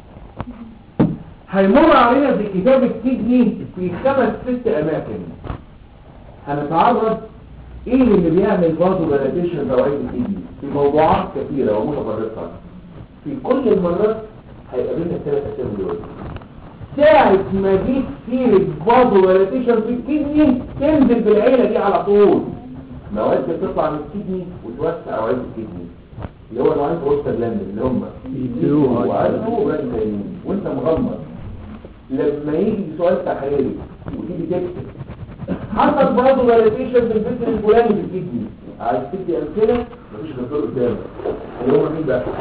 Speaker 1: هيمر علينا في كتاب الكدني في خمس ست اماكن هنتعرض ايه اللي بيعمل برضه دايلاتيشن بوعيه الكدني في موضوعات كثيره ومتفرقه في كل المرات هيقابلنا الثلاث اسامي دول ساعة ما جيت سيرة برضه دايلاتيشن في الكدني تنزل بالعيلة دي على طول مواد بتطلع من الكدني وتوسع اوعيه الكدني اللي هو نوعين بروستاجلاندين اللي هم
Speaker 2: E2
Speaker 1: وعارفه وبراديكاينين وانت مغمض لما يجي سؤال تحريري وتيجي تكتب حصل برضه فاليديشن بالفكر الفلاني في الكدني عايز تدي امثله مفيش غير دول قدامك اللي هم مين بقى؟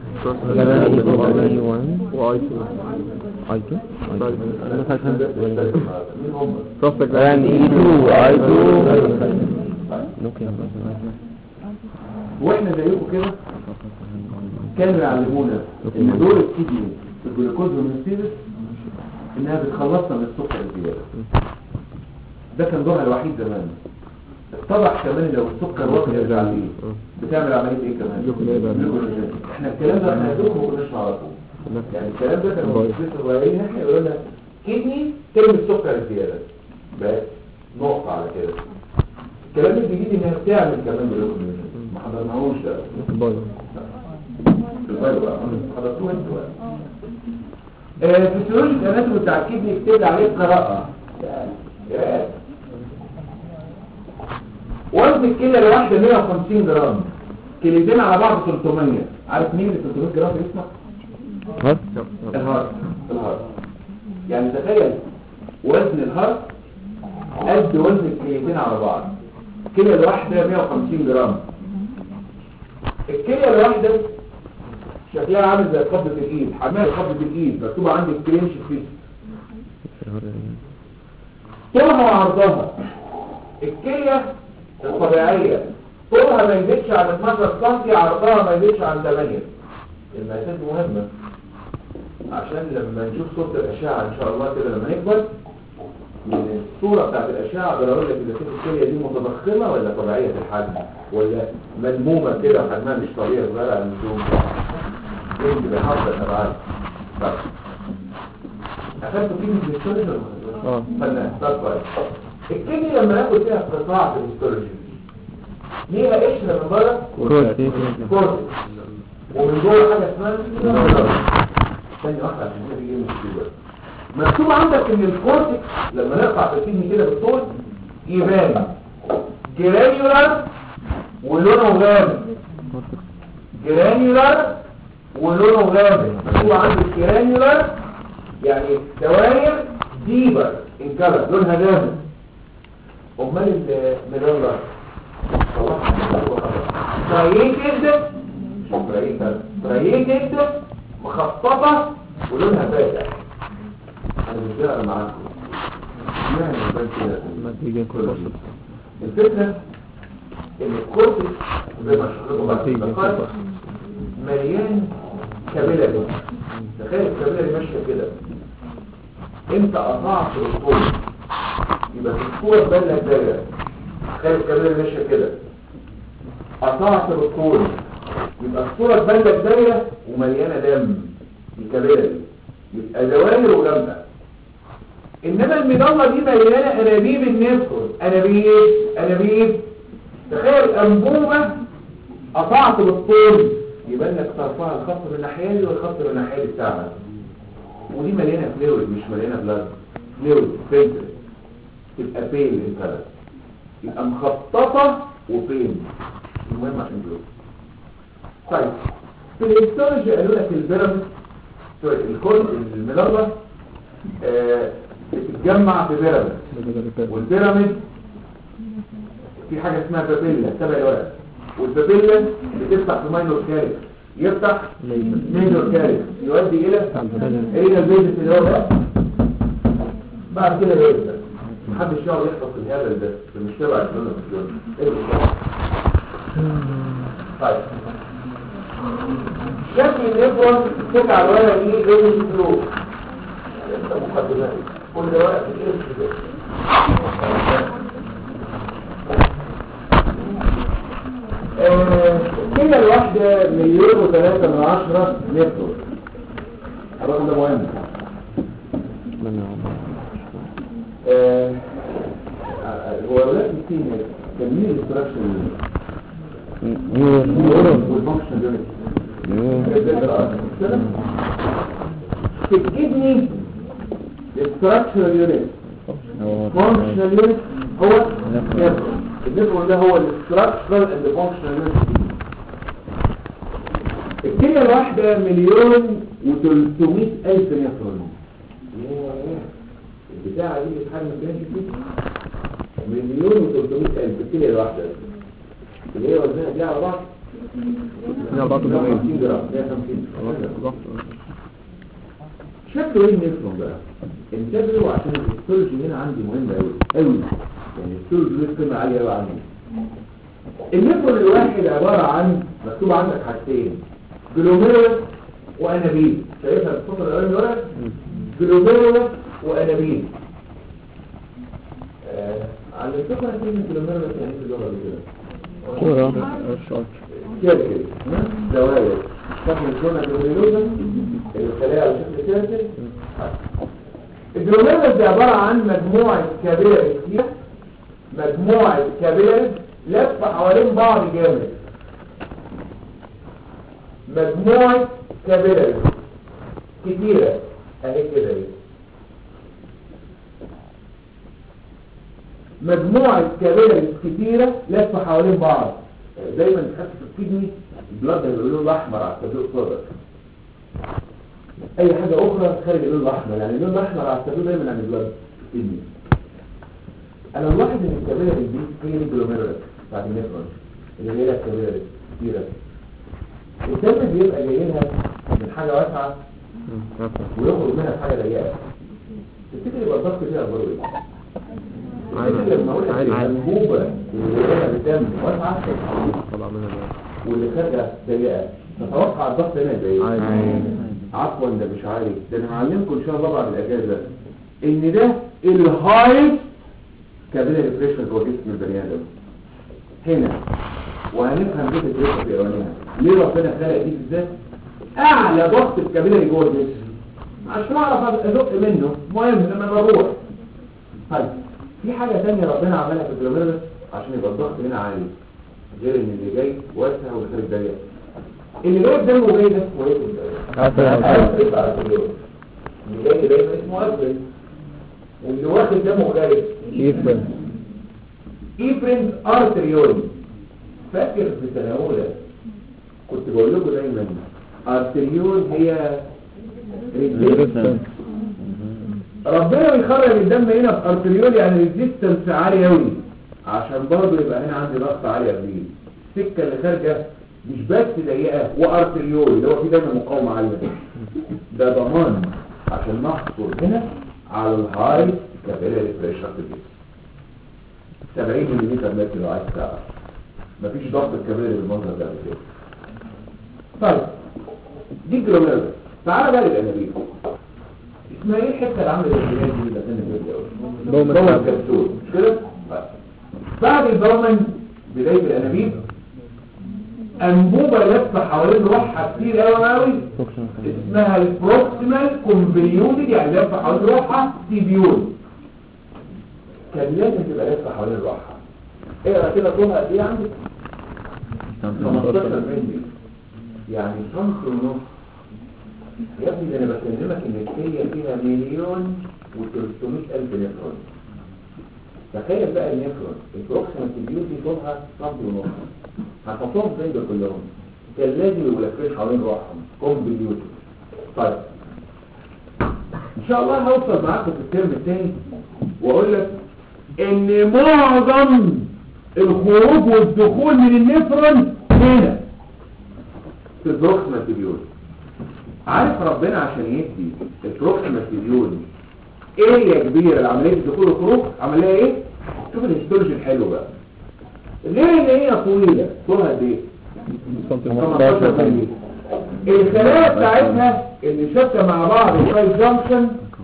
Speaker 2: واي 2 اي 2 انا فاكر
Speaker 1: مين هم؟
Speaker 2: يعني اي 2 اي 2 ممكن
Speaker 1: واحنا زيكم كده كانوا يعلمونا ان دور الكدني في الجلوكوز والميستيرس انها بتخلصنا من السكر الزياده ده كان دورها الوحيد زمان اتضح كمان لو السكر واطي يرجع ليه بتعمل عمليه ايه كمان جلوكوزيشن. احنا الكلام ده احنا هدوك ما كناش نعرفه يعني الكلام ده كانوا المدرسين الصغيرين احنا يقولوا لنا كدني ترمي السكر الزياده بس نقطه على كده الكلام الجديد انها بتعمل كمان جلوكوزيشن. ما حضرناهوش ده الفايبر بقى حضرتوه انتوا بقى آه، فسيولوجي الاناتومي بتاع الكدني يكتب عليه قراءه يا وزن الكلى الواحده 150 جرام كليتين على بعض 300 عارف مين اللي 300 جرام في جسمك؟ الهارت في الهارت يعني تخيل وزن الهارت قد وزن الكليتين على بعض الكليه الواحده 150 جرام الكليه الواحده شكلها عامل زي قبضه الايد حجمها قبضه الايد مكتوب عندي كرينش فيست طولها وعرضها الكليه الطبيعيه طولها ما يزيدش عن 12 سم عرضها ما يزيدش عن 8 المقاسات مهمه عشان لما نشوف صورة الأشعة إن شاء الله كده لما نكبر من الصورة بتاعت الأشعة أقدر أقول لك إذا كانت الكلية دي متضخمة ولا طبيعية الحجم ولا ملمومة كده وحجمها مش طبيعي صغيرة عن اللزوم دي بتبقى حافظة الأبعاد طيب أخدتوا فيه من الهيستولوجي ولا ما
Speaker 2: اه
Speaker 1: فنان طب كويس الكلية لما ناخد فيها قطاع في الهيستولوجي ليها قشرة من بره
Speaker 2: كورتي
Speaker 1: كورتكس ومن جوه حاجة اسمها ثانية واحدة عشان كده بيجي مصيبة مكتوب عندك ان الكورتكس لما نقطع في الكدني كده بالطول يبان جرانيولار ولونه غامق جرانيولار ولونه غامق مكتوب عندك جرانيولار يعني دوائر ديبر ان كلر لونها غامق امال الميلولار ستريتد ستريتد ستريتد مخططة ولونها فاتح انا مش بقرا معاكم يعني يبان كده
Speaker 2: ما تيجي كل
Speaker 1: الفكرة ان الكورتكس زي ما شرحته بعد كده مليان كابيلاري تخيل الكابيلاري ماشية كده انت قطعت الطول يبقى في الصورة تبان لك دايرة تخيل الكابيلاري ماشية كده قطعت الطول يبقى الصورة تبان لك دايرة ومليانة دم الكابيلاري يبقى دوائر وجامدة انما المظلة دي مليانة انابيب النفر انابيب انابيب تخيل انبوبة قطعت بالطول يبان لك طرفها الخط من الناحية دي والخط من الناحية دي بتاعها ودي مليانة فلويد مش مليانة بلاد فلويد فلتر تبقى بيل الكلام يبقى مخططة وبين المهم عشان دول طيب في الهيستولوجي قالوا لك البيراميد سوري الكل الميلارلا آه بتتجمع في بيراميد والبيراميد في حاجة اسمها بابيلا تبع الورق والبابيلا بتفتح في ماينور كاريك يفتح ميجور كاريك يؤدي الى الى البيزس اللي هو ده بعد كده يبدا محدش يقعد يحفظ في الهبل ده ده مش تبع السنه في الجنة ايه بالظبط؟ طيب شكل النفرون تبع على الورقه دي لون فلو مقدمات كل ورقه في كده كده الواحدة مليون وثلاثة من عشرة نفرون الرقم ده مهم آه، هو ولاد التين كان مين الاستراكشن والفانكشن في الكدني الاستراكشنال يونت فانكشنال يونت هو نفرون النفرون ده هو الاستراكشنال اند فانكشنال يونت الكلية الواحدة مليون وتلتمية ألف نفرون ياه. البتاعة دي بتحجم كام كده مليون وتلتمية ألف الكلية الواحدة اللي هي وزنها دي على بعض 150 جرام 150 شكله ايه النفرون بقى انتبهوا عشان الهيستولوجي هنا عندي مهم قوي قوي يعني الهيستولوجي له قيمه عاليه قوي عندي النفرون الواحد عباره عن مكتوب عندك حاجتين جلوميرولس وانابيب شايفها السطر الاولاني دول جلوميرولس وانابيب آه على الفكره كلمه جلوميرولس يعني ايه اللغه كده
Speaker 2: كورة الشاط
Speaker 1: سيركل دوائر شكل الزونة جلوميروزا الخلايا على شكل سيركل الجلوميروزا دي عبارة عن مجموعة كابيلاري كتير مجموعة كابيلاري لفة حوالين بعض جامد مجموعة كابيلاري كتيرة اهي كده اهي مجموعة كابيلاريز كتيرة لفة حوالين بعض دايما تحس في الكدني البلاد هيبقى لونه احمر على الصدر صدر اي حاجه اخرى خارج اللون الاحمر يعني اللون الاحمر على التابلو دايما عن البلد كدني انا ملاحظ ان الكابيلاري دي هي الجلوميرولس بتاعت النفرون اللي هي الكابيلاري كتيره الدم بيبقى جاي لها من حاجه واسعه ويخرج منها في حاجه ضيقه تفتكر يبقى الضغط فيها اخباره ايه؟ تفتكر لما اقول لك الانبوبه اللي جايه بالدم واسعه
Speaker 2: طبعا منها ده
Speaker 1: واللي خارجه ضيقه تتوقع الضغط هنا يبقى ايه؟
Speaker 2: عالي.
Speaker 1: عفوا ده مش عالي ده انا هعلمكم ان شاء الله بعد الاجازه ان ده الهايست كابيلاري بريشر جوه جسم البني ادم هنا وهنفهم ليه البريشر في اوانيها ليه ربنا خلق دي بالذات اعلى ضغط الكابيلاري جوه الجسم عشان اعرف ازق منه مهم لما بروح طيب في حاجه ثانيه ربنا عملها في الجلوميرولس عشان يبقى الضغط هنا عالي غير ان اللي جاي واسع واللي خارج ضيق اللي جاي قدامه جاي ده اسمه ايه أفرد على الكليون. اللي جاي دايما اسمه أفرد واللي واخد دمه خارج
Speaker 2: يفهم
Speaker 1: إيفرنز أرتريول فاكر في سنة أولى كنت بقول لكم دايما أرتريول هي ريزيستنس ربنا بيخرج الدم هنا في أرتريول يعني ريزيستنس عالي أوي عشان برضه يبقى هنا عندي ضغط عالي قبليه السكة اللي خارجة مش بس ضيقة وأرتريول اللي هو فيه دايما مقاومة عالية ده ضمان عشان نحصل هنا على الهاي كابيلاري بريشر في الجسم 70 ملم متر لو عايز تعرف مفيش ضغط الكبير بالمنظر ده قبل كده طيب دي الجلوميرولس تعالى بقى للانابيب اسمها ايه الحته اللي عامله زي الجنان دي اللي كان بيقول قوي
Speaker 2: دومن
Speaker 1: دومن
Speaker 2: كابسول.
Speaker 1: كبسول مش كده طيب. بعد الدومن بدايه الانابيب انبوبه لفه حوالين روحها كتير قوي قوي اسمها البروكسيمال كونفيوليد يعني لفه حوالين روحها تيبيول كان لازم تبقى لفه حوالين روحها اقرا كده طولها قد ايه عندك 15 مللي يعني سنتي ونص يا ابني ده انا بكلمك ان الكليه فيها مليون و300 الف نفرون تخيل بقى النفرون البروكسيمال تيبيول دي طولها سنتي ونص هتحطهم فين دول كلهم كان لازم يبقوا لافين حوالين روحهم كومبليوتد طيب ان شاء الله هوصل معاكم في الترم الثاني واقول لك ان معظم الخروج والدخول من النفرون هنا في البروكسيمال تيبيول عارف ربنا عشان يدي البروكسيمال تيبيول اريا كبيره لعمليه الدخول والخروج عمليه ايه شوف الهيستولوجي الحلو بقى غير ان هي طويله طولها قد ايه 15 مللي الخلايا بتاعتها اللي شابكه مع بعض الفايل جانكشن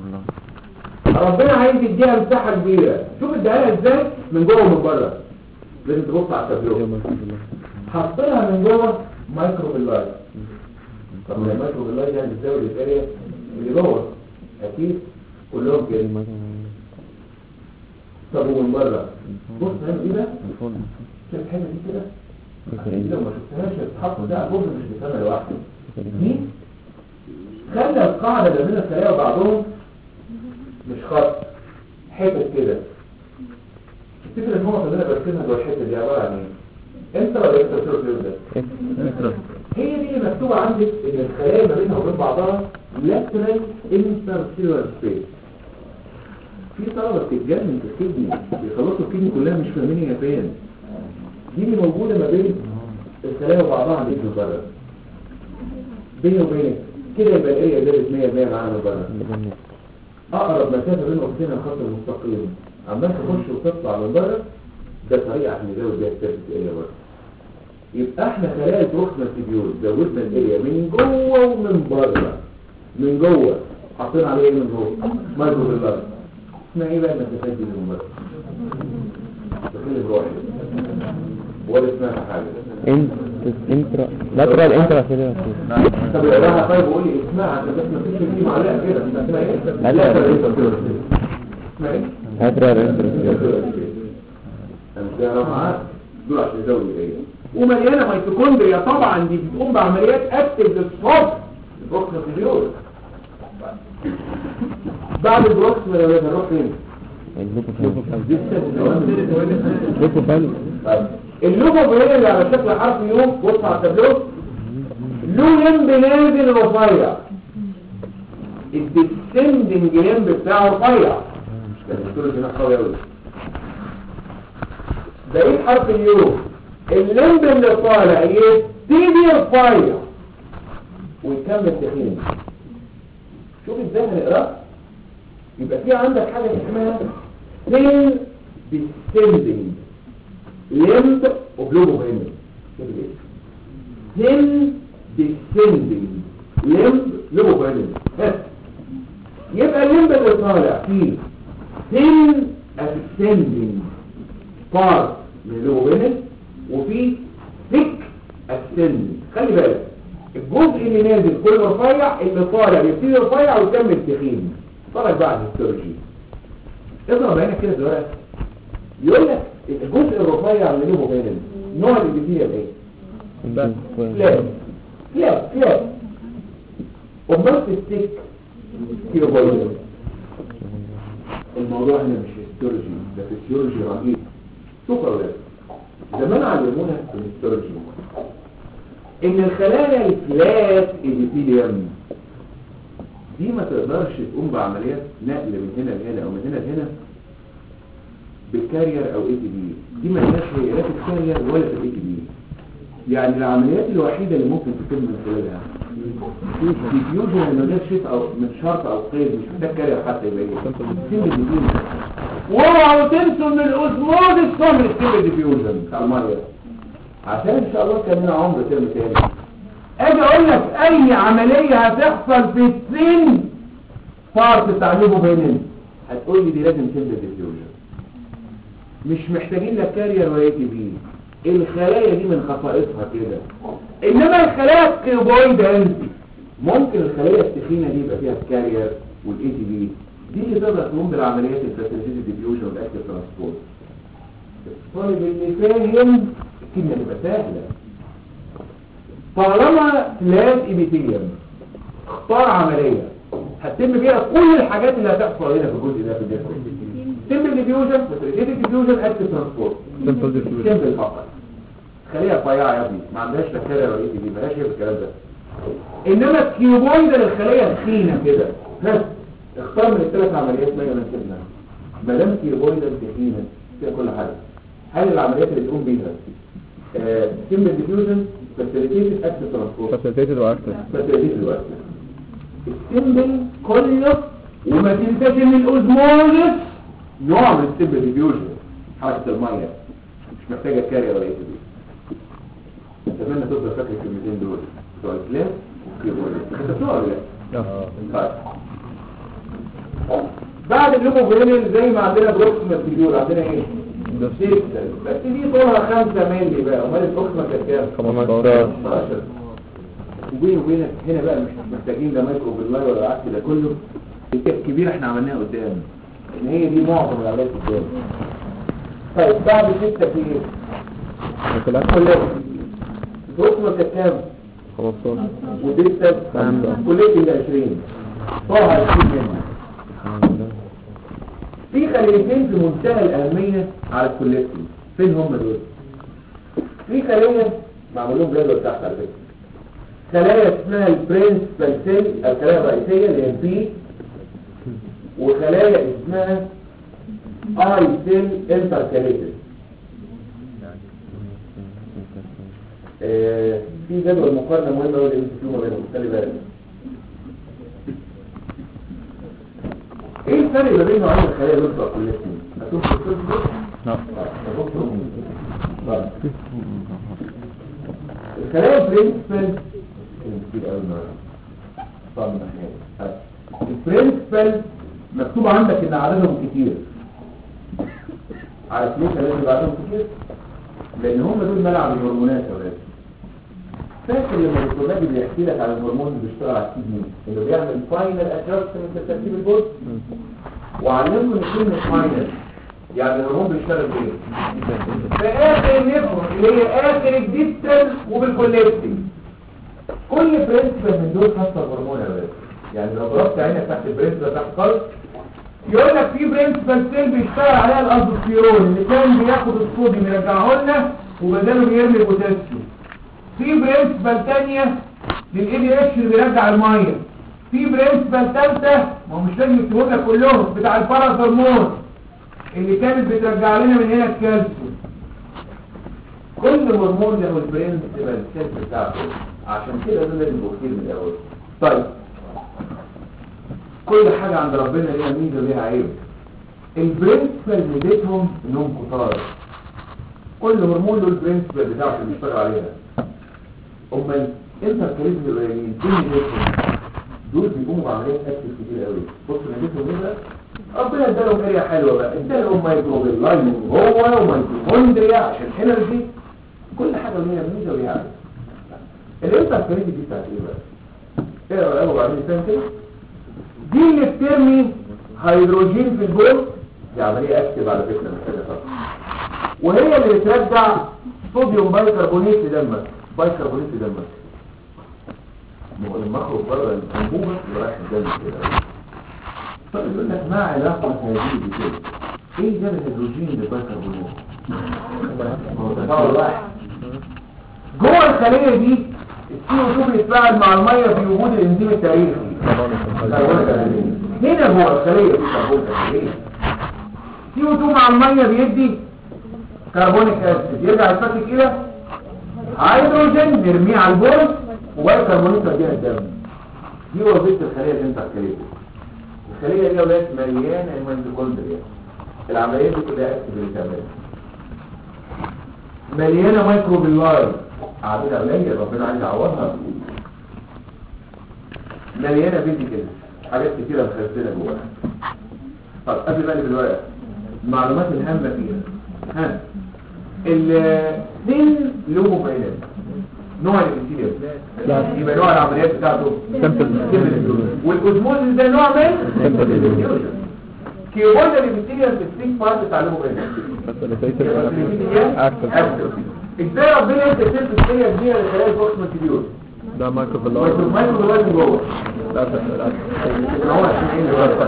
Speaker 1: ربنا عايز يديها مساحه كبيره شوف اديها لها ازاي من جوه ومن بره لازم تبص على التابلو حط لها من جوه مايكرو باللايت طب ما المايكرو باللايت يعني بتزود الاريا اللي جوه اكيد كلهم كده طب ومن بره بص هنا ايه ده شايف الحته دي كده دي لو ما شفتهاش الحط ده جزء مش بيسمى لوحده دي خلى القاعده اللي بين الخلايا وبعضهم مش خط حتت كده تفتكر ان هو خلينا بركزها جوه الحته دي عباره عن ايه انت ولا انت بتقول ده هي دي اللي مكتوبه عندك ان الخلايا ما بينها وبين بعضها lateral intercellular space في طلبه بتتجنن في الكدني بيخلصوا الكدني كلها مش فاهمين هي فين دي اللي موجوده ما بين الخلايا وبعضها عند ايد بره بيني وبينك كده يبقى الاريا زادت 100% معانا من بره اقرب مسافه بين نقطتين الخط المستقيم عمال تخش وتطلع من بره ده طريقه عشان نزود بيها السيرفيس اريا بره يبقى احنا خلايا البروكسيمال تيبيول زودنا الاريا من جوه ومن بره من جوه حاطين عليه ايه من جوه مايكرو بالبر اسمها ايه بقى المسافات دي من بره تخيل بروحي ولا اسمها حاجه
Speaker 2: انت انترا لاترال انترا كده
Speaker 1: طب اقراها طيب وقول لي اسمها عشان بس ما فيش دي معلقه كده اسمها ايه
Speaker 2: لا، لا.
Speaker 1: لا اسمها ايه
Speaker 2: لاترال انترا
Speaker 1: انا مش هعرف معاك دول عشان يزود الايه ومليانه ميتوكوندريا طبعا دي بتقوم بعمليات اكتف للصوت البروكسيمال بعد البروكسيمال يا ولاد هنروح فين؟
Speaker 2: لوكوفال
Speaker 1: طيب اللوجو هنا اللي على شكل حرف يوم بص على التابلو له لمب نازل رفيع الديسندنج لمب بتاعه رفيع ده الدكتور هنا قوي قوي بقيت حرف اليو اللمب اللي طالع يبتدي رفيع ويكمل تخين شوف ازاي هنقراه يبقى في عندك حاجه اسمها thin descending limb وبلوبو هنا شوف ايه thin descending limb لوبو هنا يبقى الليمب اللي طالع فيه thin ascending part من لوبو هنا وفيه thick ascending خلي بالك الجزء اللي نازل كله رفيع اللي طالع بيبتدي رفيع ويكمل تخين طالع بعد الهيستولوجي اضرب عينك كده دلوقتي يقول لك الجزء الرفيع اللي له بين نوع الابيثيليوم ايه فلاب فلاب فلاب امال في السك كيلوبويد الموضوع هنا مش هيستولوجي ده فيسيولوجي رهيب شوف يا ولاد زمان علمونا في الهيستولوجي ان الخلايا الفلات ابيثيليوم دي ما تقدرش تقوم بعمليات نقل من هنا لهنا او من هنا لهنا بالكارير او اي تي بي دي ما لهاش هي لا في الكارير ولا في الاي تي بي يعني العمليات الوحيده اللي ممكن تتم من خلالها ديفيوجن من غير شيء او من شرط او قيد مش محتاج كارير حتى يبقى ايه سيمبل ديفيوجن واوعوا تنسوا ان الاوزموز صامل السيمبل ديفيوجن بتاع الميه عشان ان شاء الله كان لنا عمر ترم تاني اجي اقول لك اي عملية هتحصل في السن بارت تعليمه بيننا هتقول لي دي لازم تنزل ديفيوجن مش محتاجين لا كارير ولا تي بي الخلايا دي من خصائصها كده انما الخلايا الكيوبويد ممكن الخلايا التخينه دي يبقى فيها الكارير والاي تي بي دي اللي تقدر تقوم بالعمليات الفاسيليتيد ديفيوجن والاكتيف ترانسبورت الطالب اللي فاهم الكلمه تبقى سهله طالما فلات ايبيثيليوم اختار عملية هتتم بيها كل الحاجات اللي هتحصل هنا في الجزء ده في الجسم سيمبل ديفيوجن فاسيليتيد ديفيوجن اكتيف ترانسبورت
Speaker 2: سمبل ديفيوجن
Speaker 1: سيمبل فقط خليها رفيعه يا ابني ما عندهاش بكتيريا ولا اي تي بي مالهاش هي في الكلام ده انما الكيوبويد الخليه تخينه كده بس اختار من الثلاث عمليات ما يناسبنا ما دام كيوبويد تخينه فيها كل حاجه هل العمليات اللي تقوم بيها سيمبل ديفيوجن فاسيليتيد اكتيف ترانسبورت
Speaker 2: فاسيليتيد واكتف
Speaker 1: فاسيليتيد الوقت السيمبل كله وما تنساش ان الاوزموزس نوع من السيمبل ديفيوجن حركه الميه مش محتاجه كارير ولا اي تي بي اتمنى تفضل فاكر الكلمتين دول بتوع الكلام والكيبورد خدتوها ولا لا؟ طيب بعد اللوبوجرينال زي ما عندنا بروكسيمال فيجور عندنا ايه؟ سيكسل بس دي طولها 5 مللي بقى امال الاوكسما كانت كام؟
Speaker 2: 15
Speaker 1: 15 وبين وبينك هنا بقى مش محتاجين لا مايكرو بالله ولا العكس ده كله الكتاب كبير احنا عملناها قدام ان هي دي معظم العمليات قدام طيب بعد ستة في ايه؟ كلها بروكسيمال كانت كام؟
Speaker 2: 15
Speaker 1: وديستال
Speaker 2: خمسة.
Speaker 1: كلية ال 20 طه 20 منها في خليتين في منتهى الأهمية على الكوليكتين فين هم دول؟ في خلية معمول لهم جدول تحت على فكرة خلايا اسمها البرنسبال سيل الخلايا الرئيسية اللي هي البي وخلايا اسمها اي سيل انتركاليتد آه، في جدول مقارنة مهمة قوي اللي انتوا ما بينهم خلي بالك ايه الفرق ما بينه وبين الخلايا اللي بتبقى كوليكتين؟ هتشوف في الصوت ده؟
Speaker 2: نعم
Speaker 1: طيب. الخلايا البرنسبل كتير قوي النهارده طبعا من ناحية البرنسبل مكتوب عندك ان عددهم كتير عارف ليه خلايا يبقى عددهم كتير؟ لان هم دول ملعب الهرمونات يا ولاد فاكر لما الدكتور ناجي بيحكي لك عن الهرمون اللي بيشتغل على الكدني انه بيعمل فاينل ادجستمنت في ترتيب الجزء وعلمكم ان كلمه فاينل يعني الهرمون بيشتغل بايه؟ في اخر نفر اللي هي اخر الديستال وبالكوليكتنج كل برنسبل من دول خاصه بهرمون يا ولاد يعني لو ضربت عينك تحت البرنسبل تحت خالص يقول لك في برنسبل سيل بيشتغل عليها الازوكسيرون اللي كان بياخد الصوديوم يرجعه لنا وبداله بيرمي البوتاسيوم في برنسبل تانية للاي دي اتش اللي بيرجع الميه
Speaker 4: في برنسبل ثالثه ما هو مش لازم يكتبوا لك كلهم بتاع الباراثرمون اللي كانت بترجع لنا من هنا الكالسيوم
Speaker 1: كل هرمون له البرنسبل سيت بتاعته عشان كده ده لازم يبقى كتير من الاول طيب كل حاجة عند ربنا ليها ميزة وليها عيب البرنسبل ميزتهم انهم كتار كل هرمون له البرنسبل بتاعته اللي بيشتغل عليها امال انت الكاريزم القليلين دول ميزتهم دول بيقوموا بعمليات اكتف كتير قوي بص ميزتهم ايه بقى ربنا ادالهم اريا حلوه بقى ادالهم مايكروبيلاين جوه وميتوكوندريا عشان انرجي كل حاجه ليها ميزه وليها عيب الانترفيرنس دي بتاعت ايه بقى ايه رايك وبعدين فاهم كده دي اللي بترمي هيدروجين في البول دي عمليه اكتف على فكره محتاجه طبعا وهي اللي بترجع صوديوم بايكربونات لدمك بايكربونات لدمك ما هو لما اخرج بره الانبوبه يبقى رايح الدم كده طيب يقول لك ما علاقه هذه بكده ايه ده الهيدروجين بالبايكربونات هو تفاعل واحد جوه الخليه دي السي او 2 بيتفاعل مع الميه في وجود الانزيم التاريخي كربونيك أسيد. هنا جوه الخليه في كربونيك أسيد. سي او 2 مع الميه بيدي كربونيك اسيد يرجع يتفكك الى هيدروجين نرميه على البول وبايكربونات توديها الدم دي وظيفه الخليه اللي انت الخليه الخليه دي يا ولاد مليانه الميتوكوندريا العمليه دي كلها اكتف اللي بتعملها مليانه مايكروبيلاي عاملها قليل ربنا عايز يعوضها مليانه بيدي كده حاجات كتيره مخزنه جواها طب قبل ما اقلب الورقه المعلومات الهامه فيها ها الاثنين لهم بيانات نوع الانتيريور يبقى نوع العمليات بتاعته سيمبل والاوزموزيس ده نوع من سيمبل كيوبودا الانتيريور في السيك بارت بتاع لهم بيانات ازاي ربنا انت سيرت السيريا كبيره لخلايا البوكس ماتيريال
Speaker 2: ده مايكرو بالله
Speaker 1: مايكرو دلوقتي جوه هو عشان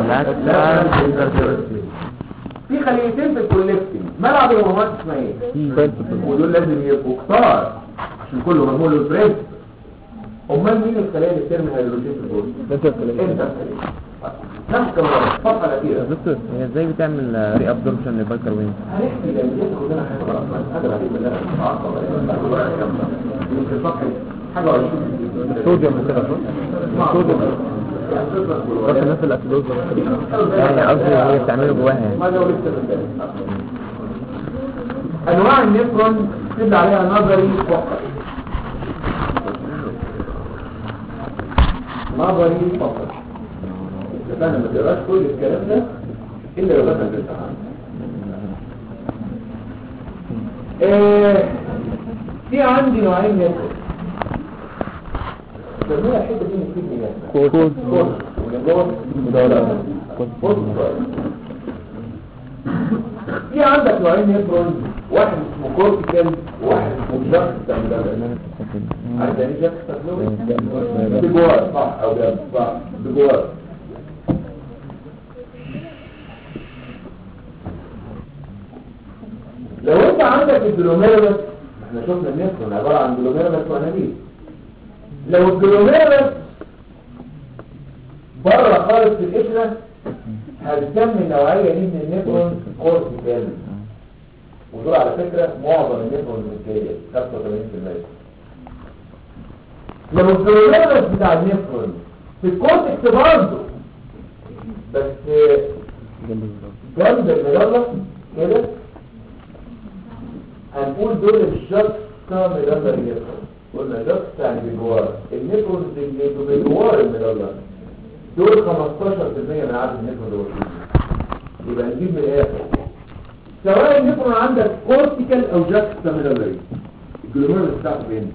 Speaker 1: ايه في خليتين في الكوليكتنج ملعب الهرمونات اسمها ايه ودول لازم يبقوا كتار عشان كل هرمون له بريد امال مين الخلايا اللي بترمي هيدروجين في الجول انت الخلية. نفس الكلام الصفحه الاخيره
Speaker 2: دكتور هي ازاي بتعمل ري ابزوربشن للبايكربونات
Speaker 1: هنحكي الانجاز كلنا حاجه غلط هذا العيب اللي انا بعصب عليه صفحه حاجه 20
Speaker 2: الصوديوم كده صح؟ الصوديوم بس الناس الاسيدوز يعني قصدي هي بتعمله جواها يعني
Speaker 1: ما لو لسه بالبال. انواع النفرون تبدا عليها نظري فقط نظري فقط فانا ما تقراش كل الكلام ده الا لو دخل في الامتحان آه، في عندي نوعين نفرون سموها الحته دي مفيد ليها
Speaker 2: كود
Speaker 1: كورس واللي جوه
Speaker 2: مدورة
Speaker 1: بص في عندك نوعين نيفرون واحد اسمه كورتيكال وواحد اسمه جاكستابلومين عارف يعني ايه جاكستابلومين؟ بجوار صح او جنب صح بجوار لو انت عندك الجلوميرولس احنا شفنا النيفرون عباره عن جلوميرولس وانابيب لو الجلوميرولس بره خالص في القشره هنسمي النوعيه دي من النيفرون كورتيكال ودول على فكره معظم النيفرون الملكيه 85% لو الجلوميرولس بتاع النيفرون في الكورتكس برضه بس جنب المجلة كده هنقول دول الشخص مجلة النيفرون قلنا شخص يعني بجوار النيفرون اللي بجوار المجلة دول 15% من عدد النيفرون اللي وصلوا يبقى نجيب من الاخر سواء النيفرون عندك كورتيكال او جاكستاميلاري الجلوميرولس بتاعته فين؟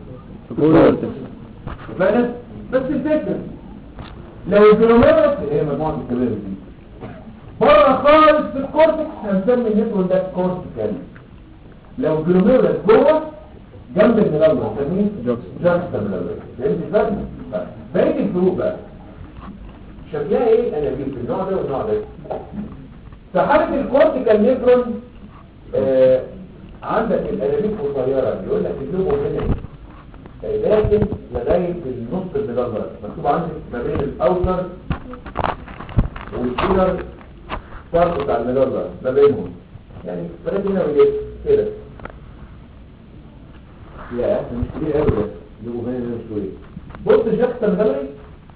Speaker 1: فاهم؟ بس الفكره لو الجلوميرولس هي مجموعه الكبيره دي بره خالص في الكورتكس هنسمي النيفرون ده كورتيكال لو الجلوميرولس جوه جنب الميلالا هنسميه جاكستاميلاري فهمت الفرق؟ طيب، بقيه الفروق بقى شكلها ايه انابيب في النوع ده والنوع ده في حاله الكورتيكال نيفرون آه عندك الانابيب قصيره يقول لك اللوب هنا لكن لغاية النص المدرج مكتوب عندك ما بين الاوتر والكولر فرق بتاع المدرج ما بينهم يعني فرق هنا وجه كده لا ده مش كبير قوي ده اللي هو هنا ده مش كبير بص الجاكستا المدرج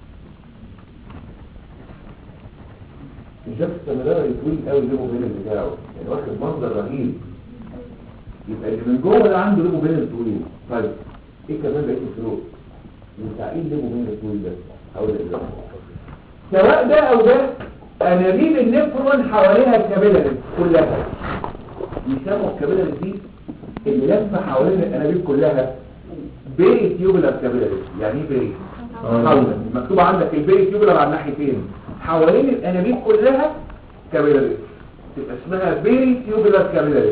Speaker 1: الجاكستا المدرج طويل قوي اللي هو هنا بتاعه يعني واخد منظر رهيب يبقى اللي من جوه ده عنده ليبو بين الطويل طيب ايه كمان بقيه الفروق وتعقيد ليبو بين الطويل ده هقول لك دلوقتي سواء ده او ده انابيب النفرون حواليها الكابيلاريز كلها يسموا الكابيلاريز دي اللي لفه حوالين الانابيب كلها بيري تيوبولار كابيلاريز يعني ايه بيري خالص مكتوب عندك البيري تيوبولار على الناحيتين حوالين الانابيب كلها كابيلاريز تبقى اسمها بيري تيوبولار كابيلاريز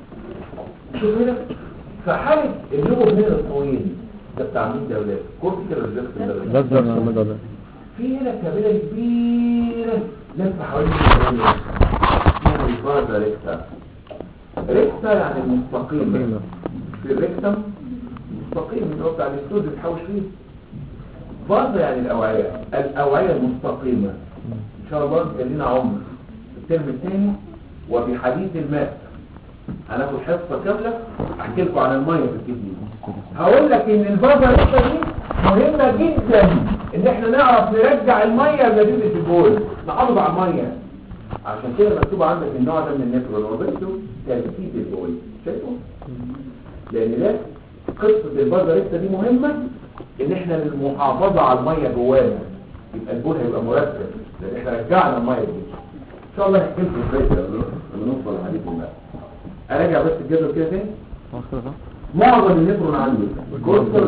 Speaker 1: شوف هنا فحالة اللغة هنا الطويل ده بتاع مين ده ولاد كورتيكال ريزكت
Speaker 2: ده ده المدى ده
Speaker 1: في هنا كابيلة كبيرة لفة حوالين الكابيلة اسمها الفازا ريكتا ريكتا يعني المستقيمة في الريكتم مستقيم اللي هو بتاع الاستود بتحوش فيه فازا يعني الأوعية الأوعية المستقيمة إن شاء الله كان لنا عمر الترم الثاني وبحديث الماء هناخد حصة كاملة احكي لكم عن المية في الكدني هقول لك ان البابا لسه دي مهمة جدا ان احنا نعرف نرجع المية لمدينة البول نحافظ على المية عشان كده مكتوب عندك النوع ده من النفرون وبرده تركيب البول شايفه؟ لان ده قصة البابا لسه دي مهمة ان احنا المحافظة على المية جوانا يبقى البول هيبقى مرتب لان احنا رجعنا المية دي ان شاء الله نحكي لكم ازاي كده لما نوصل لحديث الماء اراجع بس الجدول كده تاني معظم النفرون عندي كورتر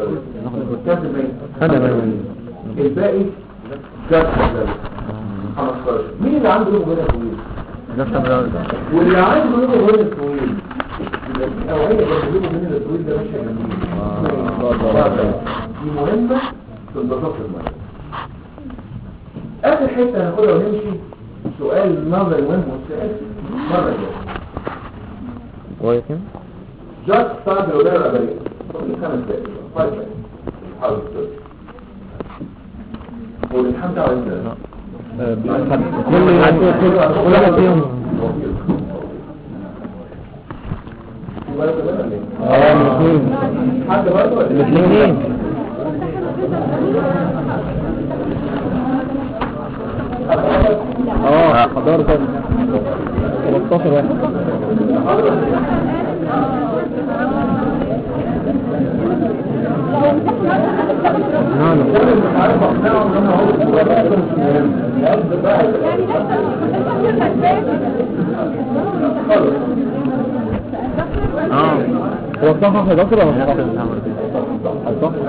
Speaker 1: كام
Speaker 2: أنا بقى.
Speaker 1: الباقي جاب 15 مين اللي عنده لغه هنا طويل
Speaker 2: نفس المدى ده
Speaker 1: واللي عنده لغه هنا طويل يبقى في اوعيه برضه لغه هنا الطويل ده ماشيه جنبيه دي مهمه في انضباط الميه اخر حته هناخدها ونمشي سؤال نظري مهم والسؤال مره جايه
Speaker 2: كويس
Speaker 1: جاست ستارت لو ده بريء طب خمس دقايق فايف دقايق حاول تستوعب والامتحان بتاعه امتى؟
Speaker 2: كل كل واحد فيهم اه الاثنين
Speaker 1: حد برضه ولا إيه؟
Speaker 2: الاثنين اه حضرت 13 واحد نعم
Speaker 1: كل اللي عارف اقنعه ان انا هو الصغير مش مهم الأب بقى خالص
Speaker 2: اه هو صح 11 ولا مش صح؟ صح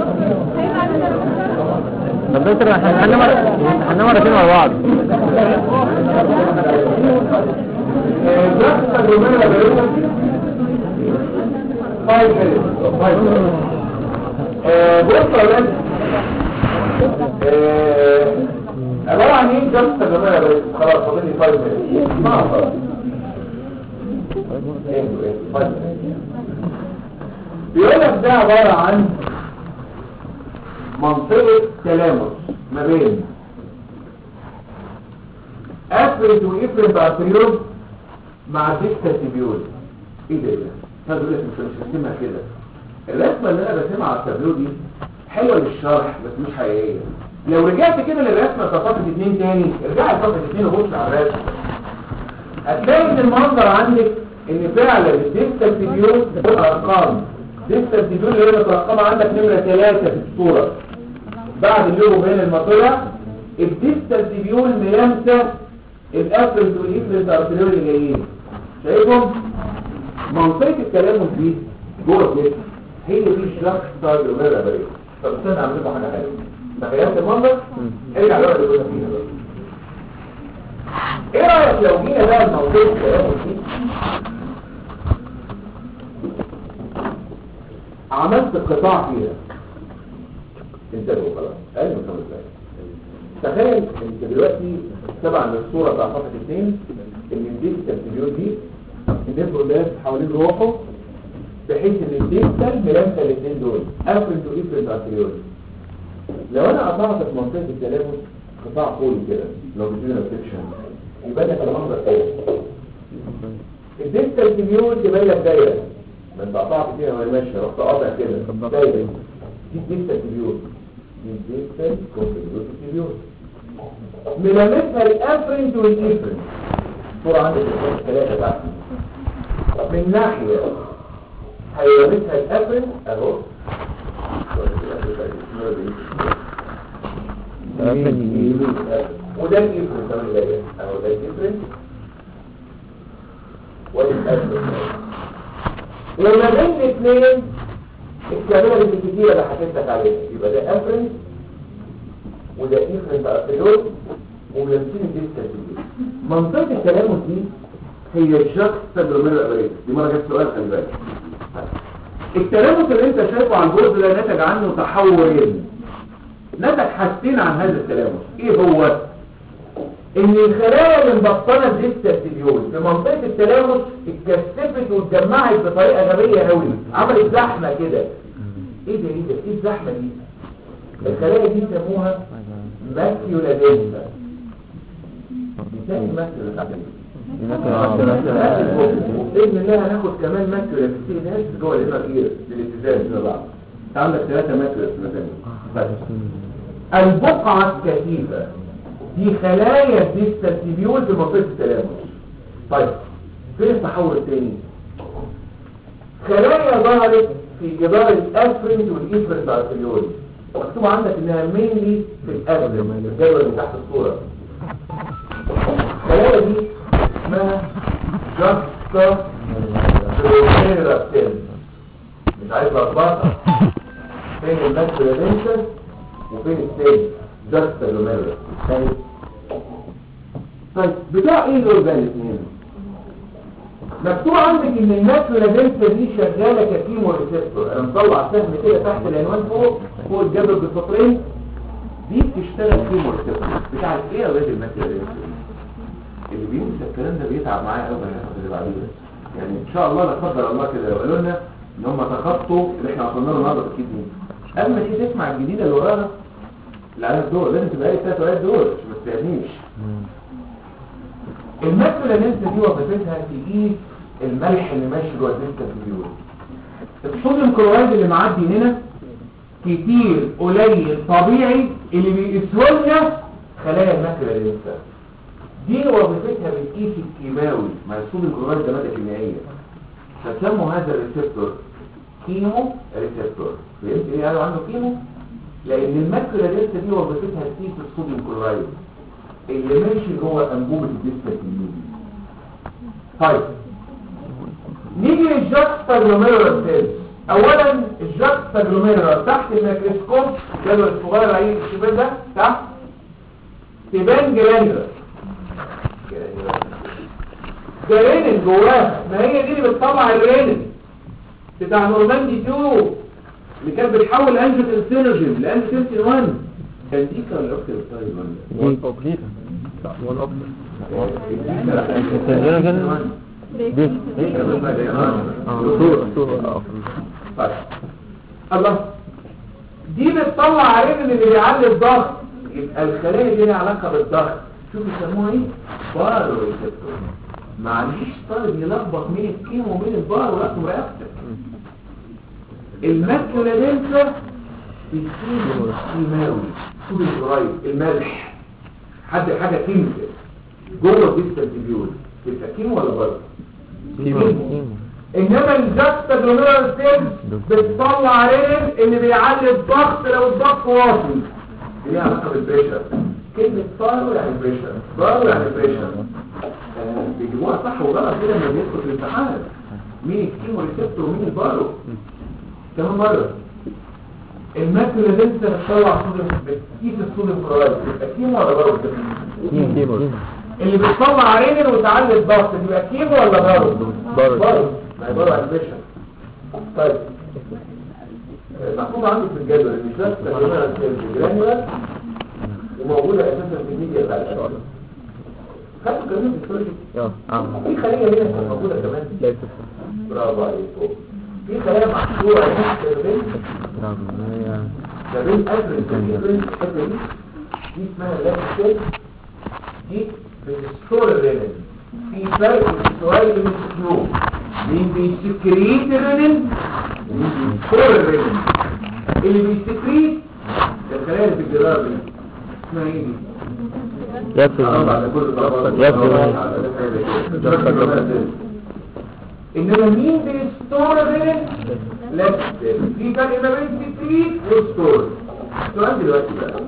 Speaker 2: طب دكتور احنا حنا مرة حنا مرتين مع بعض
Speaker 1: نفس الجملة بقولها فايف minutes فايف minutes آه، بص يا ولاد آه، عبارة عن ايه جلسة جمالة بس خلاص فاضل لي 5 minutes ما خلاص ايه ايه 5 minutes بيقول لك ده عبارة عن منطقة تلامس ما بين افرد وافرد بارتريول مع ديكتا تبيول ايه ده ده هذا يقول لك مش مش هرسمها كده الرسمه اللي انا برسمها على التابلو دي حلوه للشرح بس مش حقيقيه لو رجعت كده للرسمه بتاع صفحه اتنين تاني ارجع لصفحه اتنين وبص على الرسمه هتلاقي ان المنظر عندك ان فعلا الديكتا تبيول بالارقام ديكتا تبيول اللي هي مترقمه عندك نمره ثلاثة في الصوره بعد اللوجو بين المطلع الديستال تبيول ملامسه الافرنت والافرنت ارتريول اللي جايين شايفهم منطقه التلامس دي جوه الجسم هي دي شخص طيب وغير بريء طب استنى اعمل لكم حاجه حلوه تخيلت المنظر ارجع لورا اللي كنا فيها بقى ايه رايك لو جينا بقى لمنطقه التلامس دي عملت قطاع فيها انتبهوا خلاص اقل من خمس دقايق تخيل انت دلوقتي تبع للصوره بتاع صفحه اثنين ان الديك التلفزيون دي النبر ده حوالين روحه بحيث ان الديستال ملامسه الاثنين دول افرنت وافرنت ارتريول لو انا قطعت في منطقه التلامس قطاع قولي كده لو بتجينا سكشن يبقى لك المنظر كده الديستال تبيول تبين لك دايره ما انت قطعت فيها وهي ماشيه رحت قاطع كده دايره دي الديستال تبيول دي الديستال كونتريبيوت تبيول ملامسها الافرنت والافرنت صورة عندك الثلاثة تحت من ناحية هيلامسها الافرنت اهو وده الافرنت كمان جاية اهو ده الافرنت والافرنت لما بين الاثنين الكاميرا اللي الكتيرة اللي حكيت لك عليها يبقى ده افرنت وده افرنت ارتيول وملامسين الديسكا كتير منطقة التلامس دي هي الجاكستا جلوميرال اريت دي مرة جت سؤال خلي بالك التلامس اللي انت شايفه على الجزء ده نتج عنه تحولين نتج حاجتين عن هذا التلامس ايه هو ان الخلايا اللي مبطنه الديستاتيبيول في منطقه التلامس اتكثفت واتجمعت بطريقه غبيه قوي عملت زحمه كده ايه ده ايه ده ايه الزحمه دي الخلايا دي يسموها ماكيولا دينسا بتاعي ماكيولا بتاعت وبإذن الله هناخد كمان ماكيولا كتير ناس جوه الإنر إير للاتزان فيما بعد عندك ثلاثة ماكيولا في مثلا بس البقعة الكثيفة دي خلايا الديستاتيبيول في منطقة التلامس طيب فين التحول الثاني خلايا ظهرت في جدار الافرنت والافرنت ارتريول مكتوب عندك انها مينلي في الافرنت الجدول اللي تحت الصورة الخلايا دي اسمها جاكستا جلوميرا سيل مش عايز اربطها فين الماكولا دنسا وفين السيل جاكستا جلوميرا طيب طيب بتاع ايه دول بقى الاثنين مكتوب عندك ان الماكولا دنسا دي شغاله ككيمو ريسبتور انا مطلع سهم كده تحت العنوان فوق فوق الجبل بالسطرين دي بتشتغل كيمو ريسبتور بتاع ايه يا ولاد الماكولا دنسا اللي بينسى الكلام ده بيتعب معايا قوي في اللي بعديه يعني ان شاء الله لا قدر الله كده لو قالوا لنا ان هم تخطوا اللي احنا وصلنا له النهارده اكيد دي اما تيجي تسمع الجديده اللي وراها اللي عليها الدور لازم تبقى قاري الثلاث ورقات دول عشان ما تستهنيش الماكولا ننسى دي وظيفتها تقيس الملح اللي ماشي جوه الدنسا في اليورين الصوديوم كلورايد اللي معدي هنا كتير قليل طبيعي اللي بيقيسه لنا خلايا الماكولا ننسى دي وظيفتها بتقيس الكيماوي مع الصوديوم كلورايد ده ماده كيميائيه فسموا هذا الريسبتور كيمو ريسبتور فهمت ليه قالوا عنه كيمو لان الماكولا دلتا دي وظيفتها تقيس الصوديوم كلورايد اللي ماشي جوه انبوبه الدلتا طيب نيجي للجاكستا جلوميرولار سيلز اولا الجاكستا جلوميرولار تحت الميكروسكوب الجدول الصغير عليه الشباب ده تحت تبان جرانيولار ده رينين جواها ما هي دي اللي بتطلع الرينين بتاع نورماندي 2 اللي كانت بتحول انجيوتنسينوجين لانجيوتنسين 1 كان دي كان الاكتر الطيب ولا الله دي بتطلع رينين اللي بيعلي الضغط يبقى الخلايا دي لها علاقه بالضغط شوف يسموها ايه بارو ريسبتور معليش طالب يلخبط مين الكيمو ومين البار ورقم رقبتك الماكولا دنسا بتكون كيماوي صود الجرايد الملح حد حاجه كيميكال جوه الديستانتيبيول تبقى كيمو ولا بار انما الجاكتا جلوميرال سيلز بتطلع رينين اللي بيعلي الضغط لو الضغط واطي دي ليها علاقه بالبريشر كلمة بارو يعني بريشر بارو يعني بريشر بيجيبوها صح وغلط كده لما بيدخل في الامتحان مين الكيمو ريسبتور ومين البارو كمان مرة الماكولا دنسا بتطلع صوديوم بتقيس الصوديوم كلورايد يبقى كيمو ولا بارو اللي بتطلع رينين وتعلي الضغط يبقى كيمو ولا بارو
Speaker 2: بارو.
Speaker 1: بارو ما هي بارو يعني بريشر طيب محطوط عندي في الجدول ان مش لازم جرانيولار وموجودة اساسا في الميديا بتاع الاشعار خدوا كمان في السولوجي
Speaker 2: اه اه
Speaker 1: في خلية هنا موجودة كمان
Speaker 2: ليس
Speaker 1: برافو عليكم في خلايا محصورة هنا في الرين
Speaker 2: رغم
Speaker 1: ده بين افرين في الرين الحته دي دي اسمها لاكتيل دي بتستور الرينين في فرق شوية من السلو مين بيسكريت الرينين ومين بيستور الرينين اللي بيسكريت ده الخلايا اللي في الجرار دي اسمها ايه دي؟
Speaker 2: يكفي
Speaker 1: انما مين بيستور الرينين لا في فرق ما بين سكريت وستور السؤال دلوقتي بقى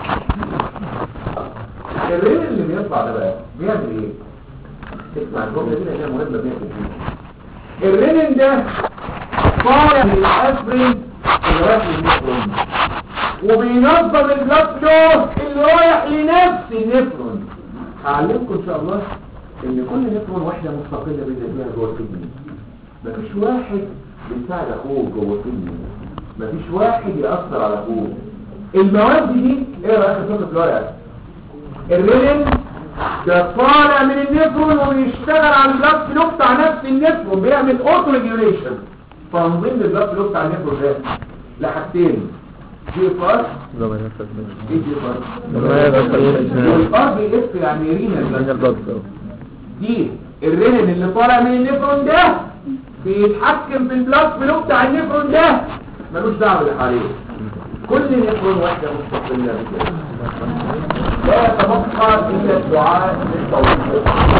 Speaker 1: الرينين اللي بيطلع ده بقى بيعمل ايه اسمع الجمله دي لانها مهمه 100% الرينين ده طالع من الاسبرين اللي رايح للنفرون وبينظم البلاد فلو اللي رايح لنفس النفرون هعلمكم ان شاء الله ان كل نفرون واحده مستقله بذاتها جوه الكدني مفيش واحد بيساعد اخوه جوه الكدني مفيش واحد ياثر على اخوه المواد دي ايه رايك في صوت الورقه الرينين ده طالع من النفرون وبيشتغل على البلاد فلو بتاع نفس النفرون بيعمل اوتو ريجوليشن تنظيم البلاد فلو بتاع النفرون ده لحاجتين جي فار
Speaker 2: رغم نفسك
Speaker 1: ايه جي فار
Speaker 2: لما يبقى طيب
Speaker 1: والار بي اف يعني رينا
Speaker 2: من
Speaker 1: البلاد
Speaker 2: الضغط
Speaker 1: دي الرينين اللي طالع من النفرون ده بيتحكم في البلاد فلو بتاع النفرون ده ملوش دعوه باللي حواليه كل نفرون واحده مستقله بكده لا يتبقى الا الدعاء للتوحيد